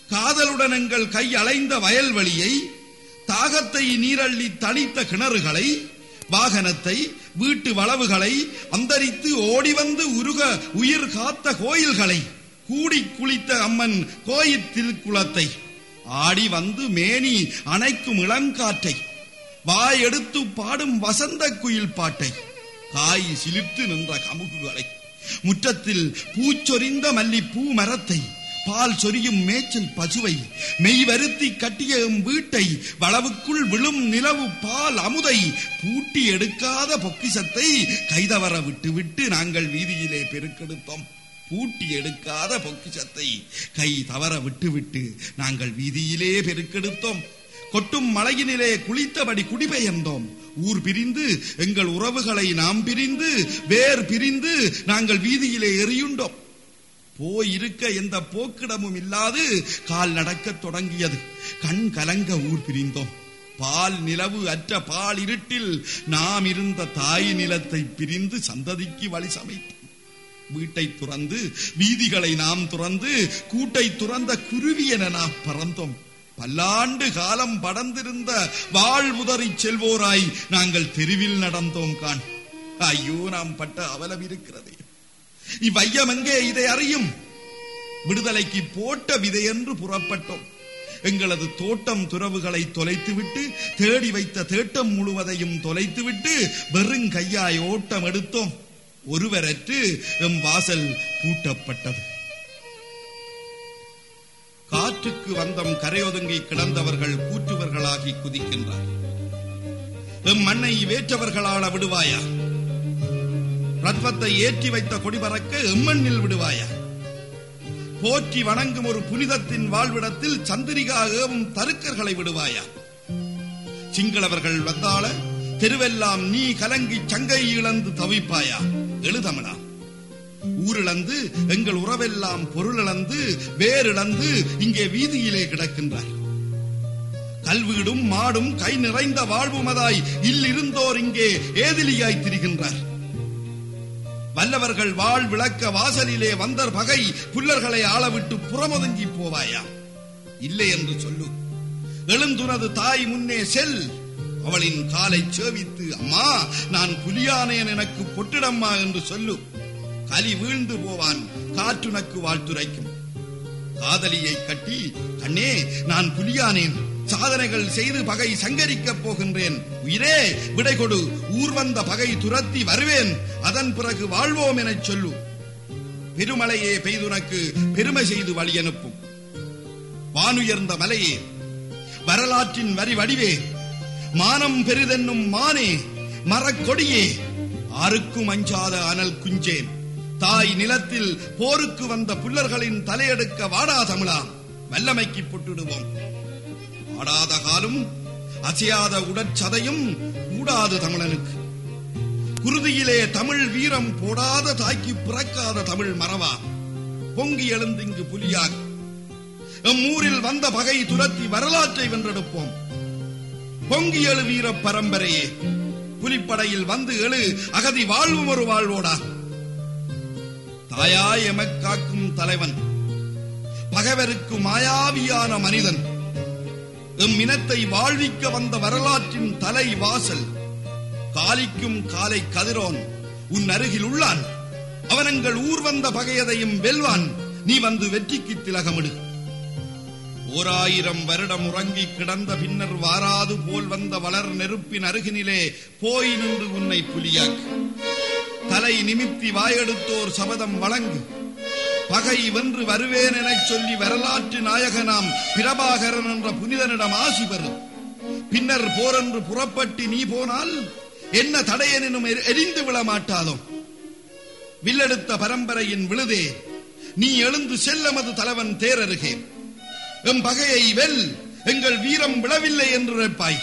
காதலுடன் எங்கள் கை அலைந்த வயல்வெளியை தாகத்தை நீரள்ளி தணித்த கிணறுகளை வாகனத்தை வீட்டு வளவுகளை அந்தரித்து ஓடி வந்து உருக உயிர் காத்த கோயில்களை கூடி குளித்த அம்மன் கோயில் திருக்குளத்தை ஆடி வந்து மேனி அணைக்கும் இளங்காற்றை வாய் எடுத்து பாடும் வசந்த குயில் பாட்டை காய் சிலிர்த்து நின்ற கமுகுகளை முற்றத்தில் பூச்சொரிந்த மல்லிப்பூ மரத்தை பால் சொரியும் மேய்ச்சல் பசுவை மெய் வருத்தி கட்டிய எம் வீட்டை வளவுக்குள் விழும் நிலவு பால் அமுதை பூட்டி எடுக்காத பொக்கிசத்தை கைதவற விட்டு விட்டு நாங்கள் வீதியிலே பெருக்கெடுத்தோம் பூட்டி எடுக்காத பொக்கிசத்தை கை தவற விட்டு விட்டு நாங்கள் வீதியிலே பெருக்கெடுத்தோம் கொட்டும் மலையினிலே குளித்தபடி குடிபெயர்ந்தோம் ஊர் பிரிந்து எங்கள் உறவுகளை நாம் பிரிந்து வேர் பிரிந்து நாங்கள் வீதியிலே எரியுண்டோம் போய் இருக்க எந்த போக்கிடமும் இல்லாது கால் நடக்கத் தொடங்கியது கண் கலங்க ஊர் பிரிந்தோம் பால் நிலவு அற்ற பால் இருட்டில் நாம் இருந்த தாய் நிலத்தை பிரிந்து சந்ததிக்கு வழி சமைத்தோம் வீட்டை துறந்து வீதிகளை நாம் துறந்து கூட்டை துறந்த குருவி என நாம் பறந்தோம் பல்லாண்டு காலம் படர்ந்திருந்த வாழ்வுதறி செல்வோராய் நாங்கள் தெருவில் நடந்தோம் காண் ஐயோ நாம் பட்ட அவலம் இருக்கிறதே இவ்வையம் எங்கே இதை அறியும் விடுதலைக்கு போட்ட விதை என்று புறப்பட்டோம் எங்களது தோட்டம் துறவுகளை தொலைத்துவிட்டு தேடி வைத்த தேட்டம் முழுவதையும் தொலைத்துவிட்டு வெறும் கையாய் ஓட்டம் எடுத்தோம் ஒருவரற்று எம் வாசல் பூட்டப்பட்டது காற்றுக்கு வந்தம் கரையொதுங்கி கிடந்தவர்கள் கூற்றுவர்களாகி குதிக்கின்றார் எம் மண்ணை வேற்றவர்களால விடுவாயா ரத்வத்தை ஏற்றி வைத்த கொடி பறக்க எம்மண்ணில் விடுவாயா போற்றி வணங்கும் ஒரு புனிதத்தின் வாழ்விடத்தில் சந்திரிகா ஏவும் தருக்கர்களை விடுவாயா சிங்களவர்கள் வந்தால தெருவெல்லாம் நீ கலங்கி சங்கை இழந்து தவிப்பாயா எழுதமனா ஊரிழந்து எங்கள் உறவெல்லாம் பொருளிழந்து வேரிழந்து இங்கே வீதியிலே கிடக்கின்றார் கல்வீடும் மாடும் கை நிறைந்த வாழ்வுமதாய் இல்லிருந்தோர் இங்கே ஏதிலியாய் திரிகின்றார் வல்லவர்கள் வாழ் விளக்க வாசலிலே வந்தர் பகை புல்லர்களை ஆளவிட்டு புறமொதுங்கி போவாயா இல்லை என்று சொல்லு எழுந்துனது தாய் முன்னே செல் அவளின் காலை சேவித்து அம்மா நான் புலியானேன் எனக்கு பொட்டிடம்மா என்று சொல்லு கலி வீழ்ந்து போவான் காற்றுனக்கு வாழ்த்துரைக்கும் காதலியை கட்டி கண்ணே நான் புலியானேன் சாதனைகள் செய்து பகை சங்கரிக்கப் போகின்றேன் உயிரே விடை கொடு ஊர் வந்த பகை துரத்தி வருவேன் அதன் பிறகு வாழ்வோம் எனச் சொல்லு பெருமலையே பெய்துனக்கு பெருமை செய்து வழி அனுப்பும் வானுயர்ந்த மலையே வரலாற்றின் வரி வடிவே மானம் பெரிதென்னும் மானே மரக்கொடியே ஆருக்கும் அஞ்சாத அனல் குஞ்சேன் தாய் நிலத்தில் போருக்கு வந்த புல்லர்களின் தலையெடுக்க வாடா தமிழா வல்லமைக்கு புட்டுடுவோம் ஆடாத காலும் அசையாத உடற்சதையும் கூடாது தமிழனுக்கு குருதியிலே தமிழ் வீரம் போடாத தாய்க்கு பிறக்காத தமிழ் மறவா பொங்கி எழுந்திங்கு புலியாக எம் ஊரில் வந்த பகை துரத்தி வரலாற்றை வென்றெடுப்போம் பொங்கி எழு வீர பரம்பரையே புலிப்படையில் வந்து எழு அகதி வாழ்வும் ஒரு வாழ்வோடா தாயாய் எமக்காக்கும் தலைவன் பகைவருக்கு மாயாவியான மனிதன் எம் இனத்தை வாழ்விக்க வந்த வரலாற்றின் தலை வாசல் காலிக்கும் காலை கதிரோன் உன் அருகில் உள்ளான் அவன் எங்கள் ஊர் வந்த பகையதையும் வெல்வான் நீ வந்து வெற்றிக்கு திலகமிடு ஓராயிரம் வருடம் உறங்கி கிடந்த பின்னர் வாராது போல் வந்த வளர் நெருப்பின் அருகினிலே போய் நின்று உன்னை புலியாக்கு தலை நிமித்தி வாயெடுத்தோர் சபதம் வழங்கு பகை வென்று வருவேன் எனச் சொல்லி வரலாற்று நாயகனாம் பிரபாகரன் என்ற புனிதனிடம் ஆசி பெறும் பின்னர் போரென்று புறப்பட்டு நீ போனால் என்ன தடையனும் எரிந்து விழ மாட்டாதோ வில்லெடுத்த பரம்பரையின் விழுதே நீ எழுந்து செல்லமது தலைவன் தேரருகே எம் பகையை வெல் எங்கள் வீரம் விழவில்லை என்று நிற்பாய்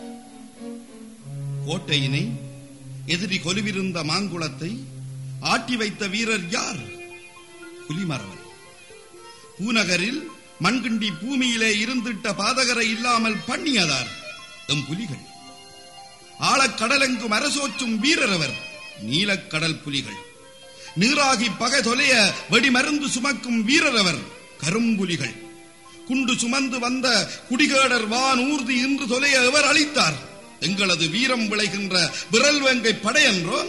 கோட்டையினை எதிரி கொலுவிருந்த மாங்குளத்தை ஆட்டி வைத்த வீரர் யார் புலிமரவன் பூநகரில் மண்கிண்டி பூமியிலே இருந்திட்ட பாதகரை இல்லாமல் பண்ணியதார் எம் புலிகள் ஆழக்கடலெங்கும் அரசோச்சும் வீரரவர் நீலக்கடல் புலிகள் நீராகி பகை தொலைய வெடிமருந்து சுமக்கும் வீரரவர் கரும்புலிகள் குண்டு சுமந்து வந்த குடிகேடர் வான் ஊர்தி இன்று தொலைய எவர் அளித்தார் எங்களது வீரம் விளைகின்ற விரல் வேங்கை படையன்றோ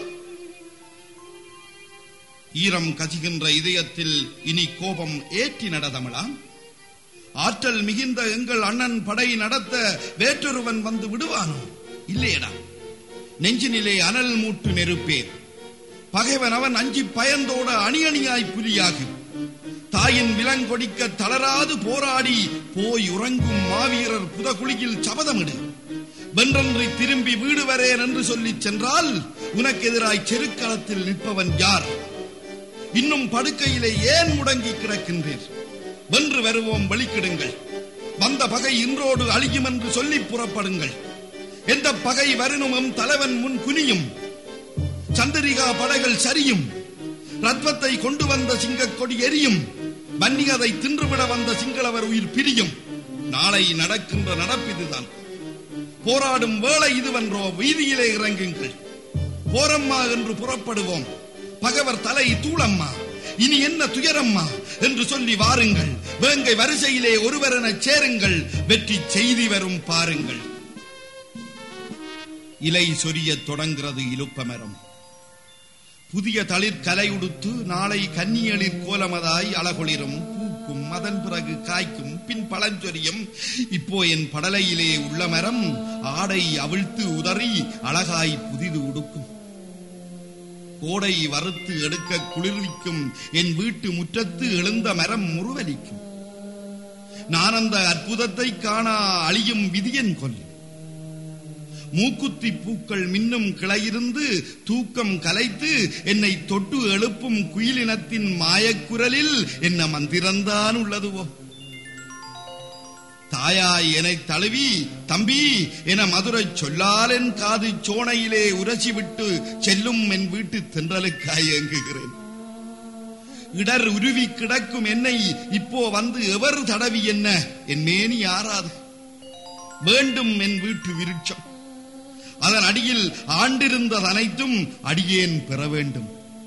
ஈரம் கசிகின்ற இதயத்தில் இனி கோபம் ஏற்றி நடதமலாம் ஆற்றல் மிகுந்த எங்கள் அண்ணன் படை நடத்த வேற்றொருவன் வந்து விடுவானோ இல்லையடா நெஞ்சினிலே அனல் மூட்டு நெருப்பேன் பகைவன் அவன் அஞ்சி பயந்தோட அணி அணியாய் புலியாகும் தாயின் விலங்கொடிக்க தளராது போராடி போய் உறங்கும் மாவீரர் புதகுழியில் சபதமிடு வென்றன்றி திரும்பி வீடு வரேன் என்று சொல்லிச் சென்றால் உனக்கு எதிராய் செருக்களத்தில் நிற்பவன் யார் இன்னும் படுக்கையிலே ஏன் முடங்கி கிடக்கின்றீர் வென்று வருவோம் வெளிக்கிடுங்கள் வந்த பகை இன்றோடு அழியும் என்று சொல்லி புறப்படுங்கள் எந்த பகை வருணுமும் தலைவன் முன் குனியும் சந்திரிகா படைகள் சரியும் ரத்வத்தை கொண்டு வந்த சிங்கக் கொடி எரியும் வன்னியதை தின்றுவிட வந்த சிங்களவர் உயிர் பிரியும் நாளை நடக்கின்ற நடப்பிதுதான் போராடும் வேளை இதுவென்றோ வீதியிலே இறங்குங்கள் போரம்மா என்று புறப்படுவோம் பகவர் தலை தூளம்மா இனி என்ன துயரம்மா என்று சொல்லி வாருங்கள் வேங்கை வரிசையிலே ஒருவரென சேருங்கள் வெற்றி செய்தி வரும் பாருங்கள் இலை சொரியத் தொடங்கிறது இலுப்பமரம் புதிய தளிர் கலை உடுத்து நாளை கன்னியளிர் கோலமதாய் அழகொளிரும் பூக்கும் அதன் பிறகு காய்க்கும் பின் பழஞ்சொரியும் இப்போ என் படலையிலே உள்ள மரம் ஆடை அவிழ்த்து உதறி அழகாய் புதிது உடுக்கும் கோடை வறுத்து எடுக்க குளிர்விக்கும் என் வீட்டு முற்றத்து எழுந்த மரம் முருவலிக்கும் நான் அந்த அற்புதத்தை காணா அழியும் விதியன் கொல் மூக்குத்தி பூக்கள் மின்னும் கிளையிருந்து தூக்கம் கலைத்து என்னை தொட்டு எழுப்பும் குயிலினத்தின் மாயக்குரலில் என்ன மந்திரந்தான் உள்ளதுவோ தாயாய் என்னை தழுவி தம்பி என மதுரை சொல்லால் என் காது சோனையிலே உரசி விட்டு செல்லும் என் வீட்டு தென்றலுக்காய் ஏங்குகிறேன் இடர் உருவி கிடக்கும் என்னை இப்போ வந்து எவர் தடவி என்ன என் மேனி ஆறாது வேண்டும் என் வீட்டு விருட்சம் அதன் அடியில் ஆண்டிருந்தது அனைத்தும் அடியேன் பெற வேண்டும்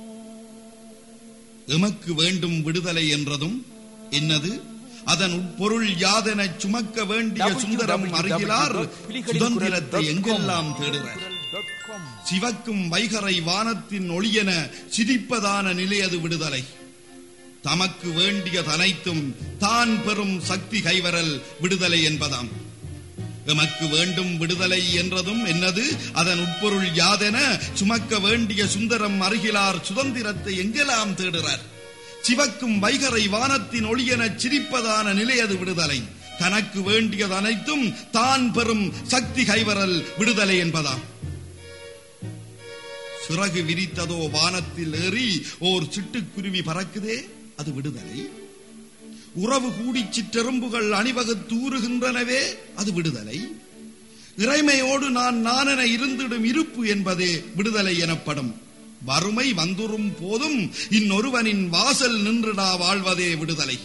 எமக்கு வேண்டும் விடுதலை என்றதும் என்னது அதன் உட்பொருள் யாதென சுமக்க வேண்டிய சுந்தரம் அருகிலார் சுதந்திரத்தை எங்கெல்லாம் தேடுகிறார் சிவக்கும் வைகரை வானத்தின் ஒளியென சிரிப்பதான நிலையது விடுதலை தமக்கு வேண்டியது அனைத்தும் தான் பெறும் சக்தி கைவரல் விடுதலை என்பதாம் எமக்கு வேண்டும் விடுதலை என்றதும் என்னது அதன் உட்பொருள் யாதென சுமக்க வேண்டிய சுந்தரம் அருகிலார் சுதந்திரத்தை எங்கெல்லாம் தேடுறார் சிவக்கும் வைகரை வானத்தின் ஒளியென சிரிப்பதான நிலையது விடுதலை தனக்கு வேண்டியது அனைத்தும் தான் பெறும் சக்தி கைவரல் விடுதலை என்பதாம் சிறகு விரித்ததோ வானத்தில் ஏறி ஓர் சிட்டுக்குருவி பறக்குதே அது விடுதலை உறவு கூடி சிற்றெரும்புகள் அணிவகுத்தூறுகின்றனவே அது விடுதலை இறைமையோடு நான் நானென இருந்திடும் இருப்பு என்பதே விடுதலை எனப்படும் வறுமை வந்துரும் போதும் இன்னொருவனின் வாசல் நின்றுடா வாழ்வதே விடுதலை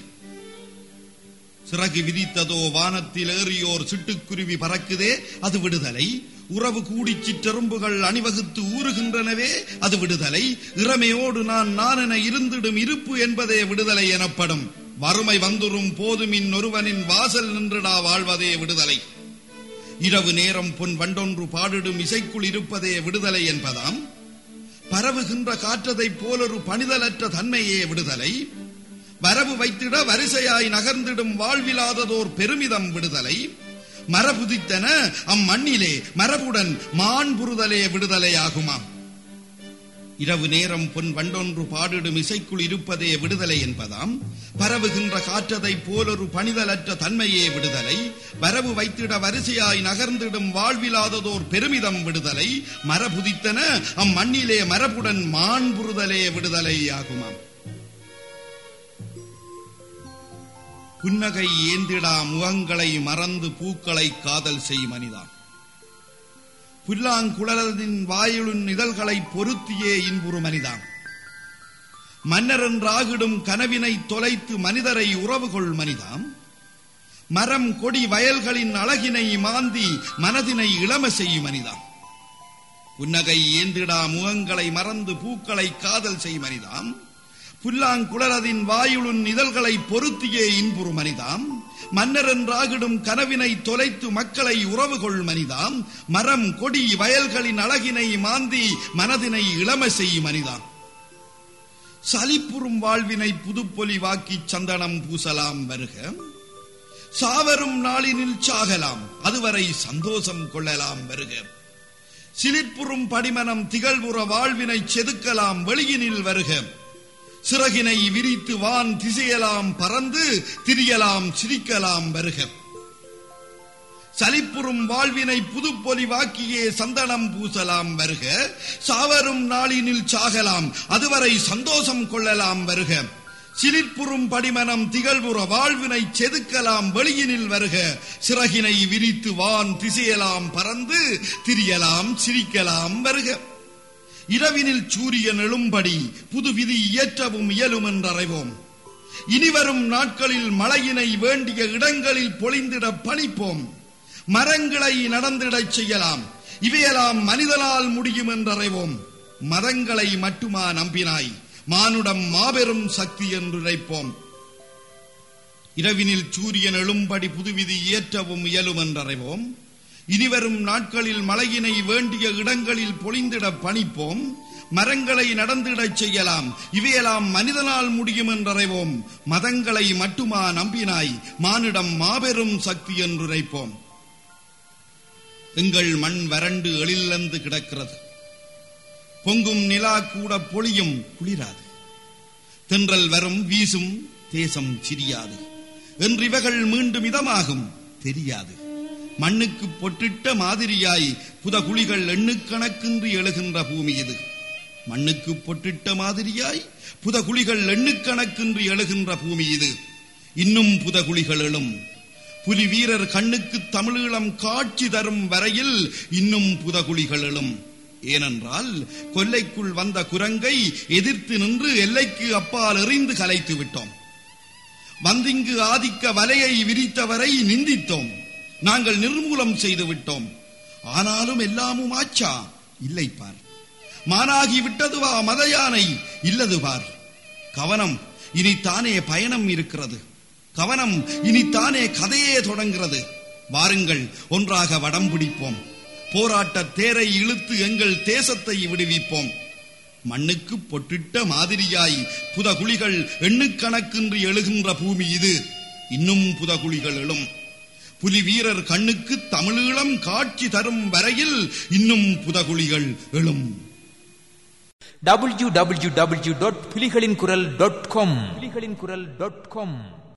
சிறகு விதித்ததோ வானத்தில் ஏறியோர் சிட்டுக்குருவி பறக்குதே அது விடுதலை உறவு கூடி சிற்றெரும்புகள் அணிவகுத்து ஊறுகின்றனவே அது விடுதலை இறமையோடு நான் நானென இருந்திடும் இருப்பு என்பதே விடுதலை எனப்படும் வறுமை வந்துரும் போதும் இன்னொருவனின் வாசல் நின்றுடா வாழ்வதே விடுதலை இரவு நேரம் பொன் வண்டொன்று பாடிடும் இசைக்குள் இருப்பதே விடுதலை என்பதாம் பரவுகின்ற காற்றதைப் போலொரு பணிதலற்ற தன்மையே விடுதலை வரவு வைத்திட வரிசையாய் நகர்ந்திடும் வாழ்விலாததோர் பெருமிதம் விடுதலை மரபுதித்தன அம்மண்ணிலே மரபுடன் மாண்புறுதலே விடுதலையாகுமாம் இரவு நேரம் பொன் வண்டொன்று பாடிடும் இசைக்குள் இருப்பதே விடுதலை என்பதாம் பரவுகின்ற காற்றதை போலொரு பணிதலற்ற தன்மையே விடுதலை வரவு வைத்திட வரிசையாய் நகர்ந்திடும் வாழ்விலாததோர் பெருமிதம் விடுதலை மரபுதித்தன அம்மண்ணிலே மரபுடன் மாண்புறுதலே விடுதலை ஆகுமாம் புன்னகை ஏந்திடா முகங்களை மறந்து பூக்களை காதல் செய் மனிதான் புல்லாங்குழலின் வாயுளின் இதழ்களை பொருத்தியே இன்புறு மனிதான் மன்னரென்றாகிடும் கனவினை தொலைத்து மனிதரை உறவுகொள் மனிதாம் மரம் கொடி வயல்களின் அழகினை மாந்தி மனதினை இளம செய்யும் மனிதாம் புன்னகை ஏந்திடா முகங்களை மறந்து பூக்களை காதல் செய் மனிதாம் புல்லாங்குழலதின் வாயுளின் இதழ்களை பொருத்தியே இன்புறு மனிதாம் மன்னர் என்றாகிடும் கனவினை தொலைத்து மக்களை உறவு கொள் மனிதாம் மரம் கொடி வயல்களின் அழகினை மாந்தி மனதினை இளம செய் மனிதாம் சலிப்புறும் வாழ்வினை புதுப்பொலிவாக்கி சந்தனம் பூசலாம் வருக சாவரும் நாளினில் சாகலாம் அதுவரை சந்தோஷம் கொள்ளலாம் வருக சிலிர்ப்புறும் படிமனம் திகழ்வுற வாழ்வினை செதுக்கலாம் வெளியினில் வருக சிறகினை விரித்து வான் திசையலாம் பறந்து திரியலாம் சிரிக்கலாம் வருக சலிப்புறும் வாழ்வினை புதுப்பொலிவாக்கியே சந்தனம் பூசலாம் வருக சாவரும் நாளினில் சாகலாம் அதுவரை சந்தோஷம் கொள்ளலாம் வருக சிலிர்ப்புறும் படிமனம் திகழ்வுற வாழ்வினை செதுக்கலாம் வெளியினில் வருக சிறகினை விரித்து வான் திசையலாம் பறந்து திரியலாம் சிரிக்கலாம் வருக இரவினில் சூரியன் எழும்படி புது விதி இயற்றவும் இயலும் என்றறைவோம் இனிவரும் நாட்களில் மழையினை வேண்டிய இடங்களில் பொழிந்திட பணிப்போம் மரங்களை நடந்திடச் செய்யலாம் இவையெல்லாம் மனிதனால் முடியும் என்றறைவோம் மதங்களை மட்டுமா நம்பினாய் மானுடம் மாபெரும் சக்தி என்று நினைப்போம் இரவினில் சூரியன் எழும்படி புதுவிதி இயற்றவும் இயலும் என்றறைவோம் இனிவரும் நாட்களில் மழையினை வேண்டிய இடங்களில் பொழிந்திட பணிப்போம் மரங்களை நடந்திடச் செய்யலாம் இவையெல்லாம் மனிதனால் முடியும் என்றறைவோம் மதங்களை மட்டுமா நம்பினாய் மானிடம் மாபெரும் சக்தி என்று உரைப்போம் எங்கள் மண் வறண்டு எழிலந்து கிடக்கிறது பொங்கும் நிலா கூட பொழியும் குளிராது தென்றல் வரும் வீசும் தேசம் சிரியாது என்றிவைகள் மீண்டும் இதமாகும் தெரியாது மண்ணுக்கு பொட்டிட்ட மாதிரியாய் புதகுழிகள் எண்ணுக்கணக்கின்றி எழுகின்ற பூமி இது மண்ணுக்கு பொட்டிட்ட மாதிரியாய் புதகுழிகள் எண்ணுக்கணக்கின்றி எழுகின்ற பூமி இது இன்னும் புதகுழிகள் எழும் புலி வீரர் கண்ணுக்கு தமிழீழம் காட்சி தரும் வரையில் இன்னும் புதகுழிகள் எழும் ஏனென்றால் கொல்லைக்குள் வந்த குரங்கை எதிர்த்து நின்று எல்லைக்கு அப்பால் எறிந்து கலைத்து விட்டோம் வந்திங்கு ஆதிக்க வலையை விரித்தவரை நிந்தித்தோம் நாங்கள் நிர்மூலம் செய்து விட்டோம் ஆனாலும் எல்லாமும் ஆச்சா இல்லை பார் மானாகி விட்டதுவா மத யானை இல்லது பார் கவனம் இனி தானே பயணம் இருக்கிறது கவனம் இனி தானே கதையே தொடங்கிறது வாருங்கள் ஒன்றாக வடம் பிடிப்போம் போராட்ட தேரை இழுத்து எங்கள் தேசத்தை விடுவிப்போம் மண்ணுக்கு பொட்டிட்ட மாதிரியாய் புதகுழிகள் எண்ணுக்கணக்கின்றி எழுகின்ற பூமி இது இன்னும் புதகுழிகள் எழும் புலி வீரர் கண்ணுக்கு தமிழீழம் காட்சி தரும் வரையில் இன்னும் புதகுழிகள் எழும் டபிள்யூ டபிள்யூ டபிள்யூ டாட் புலிகளின் குரல் டாட் காம் புலிகளின் குரல் டாட் காம்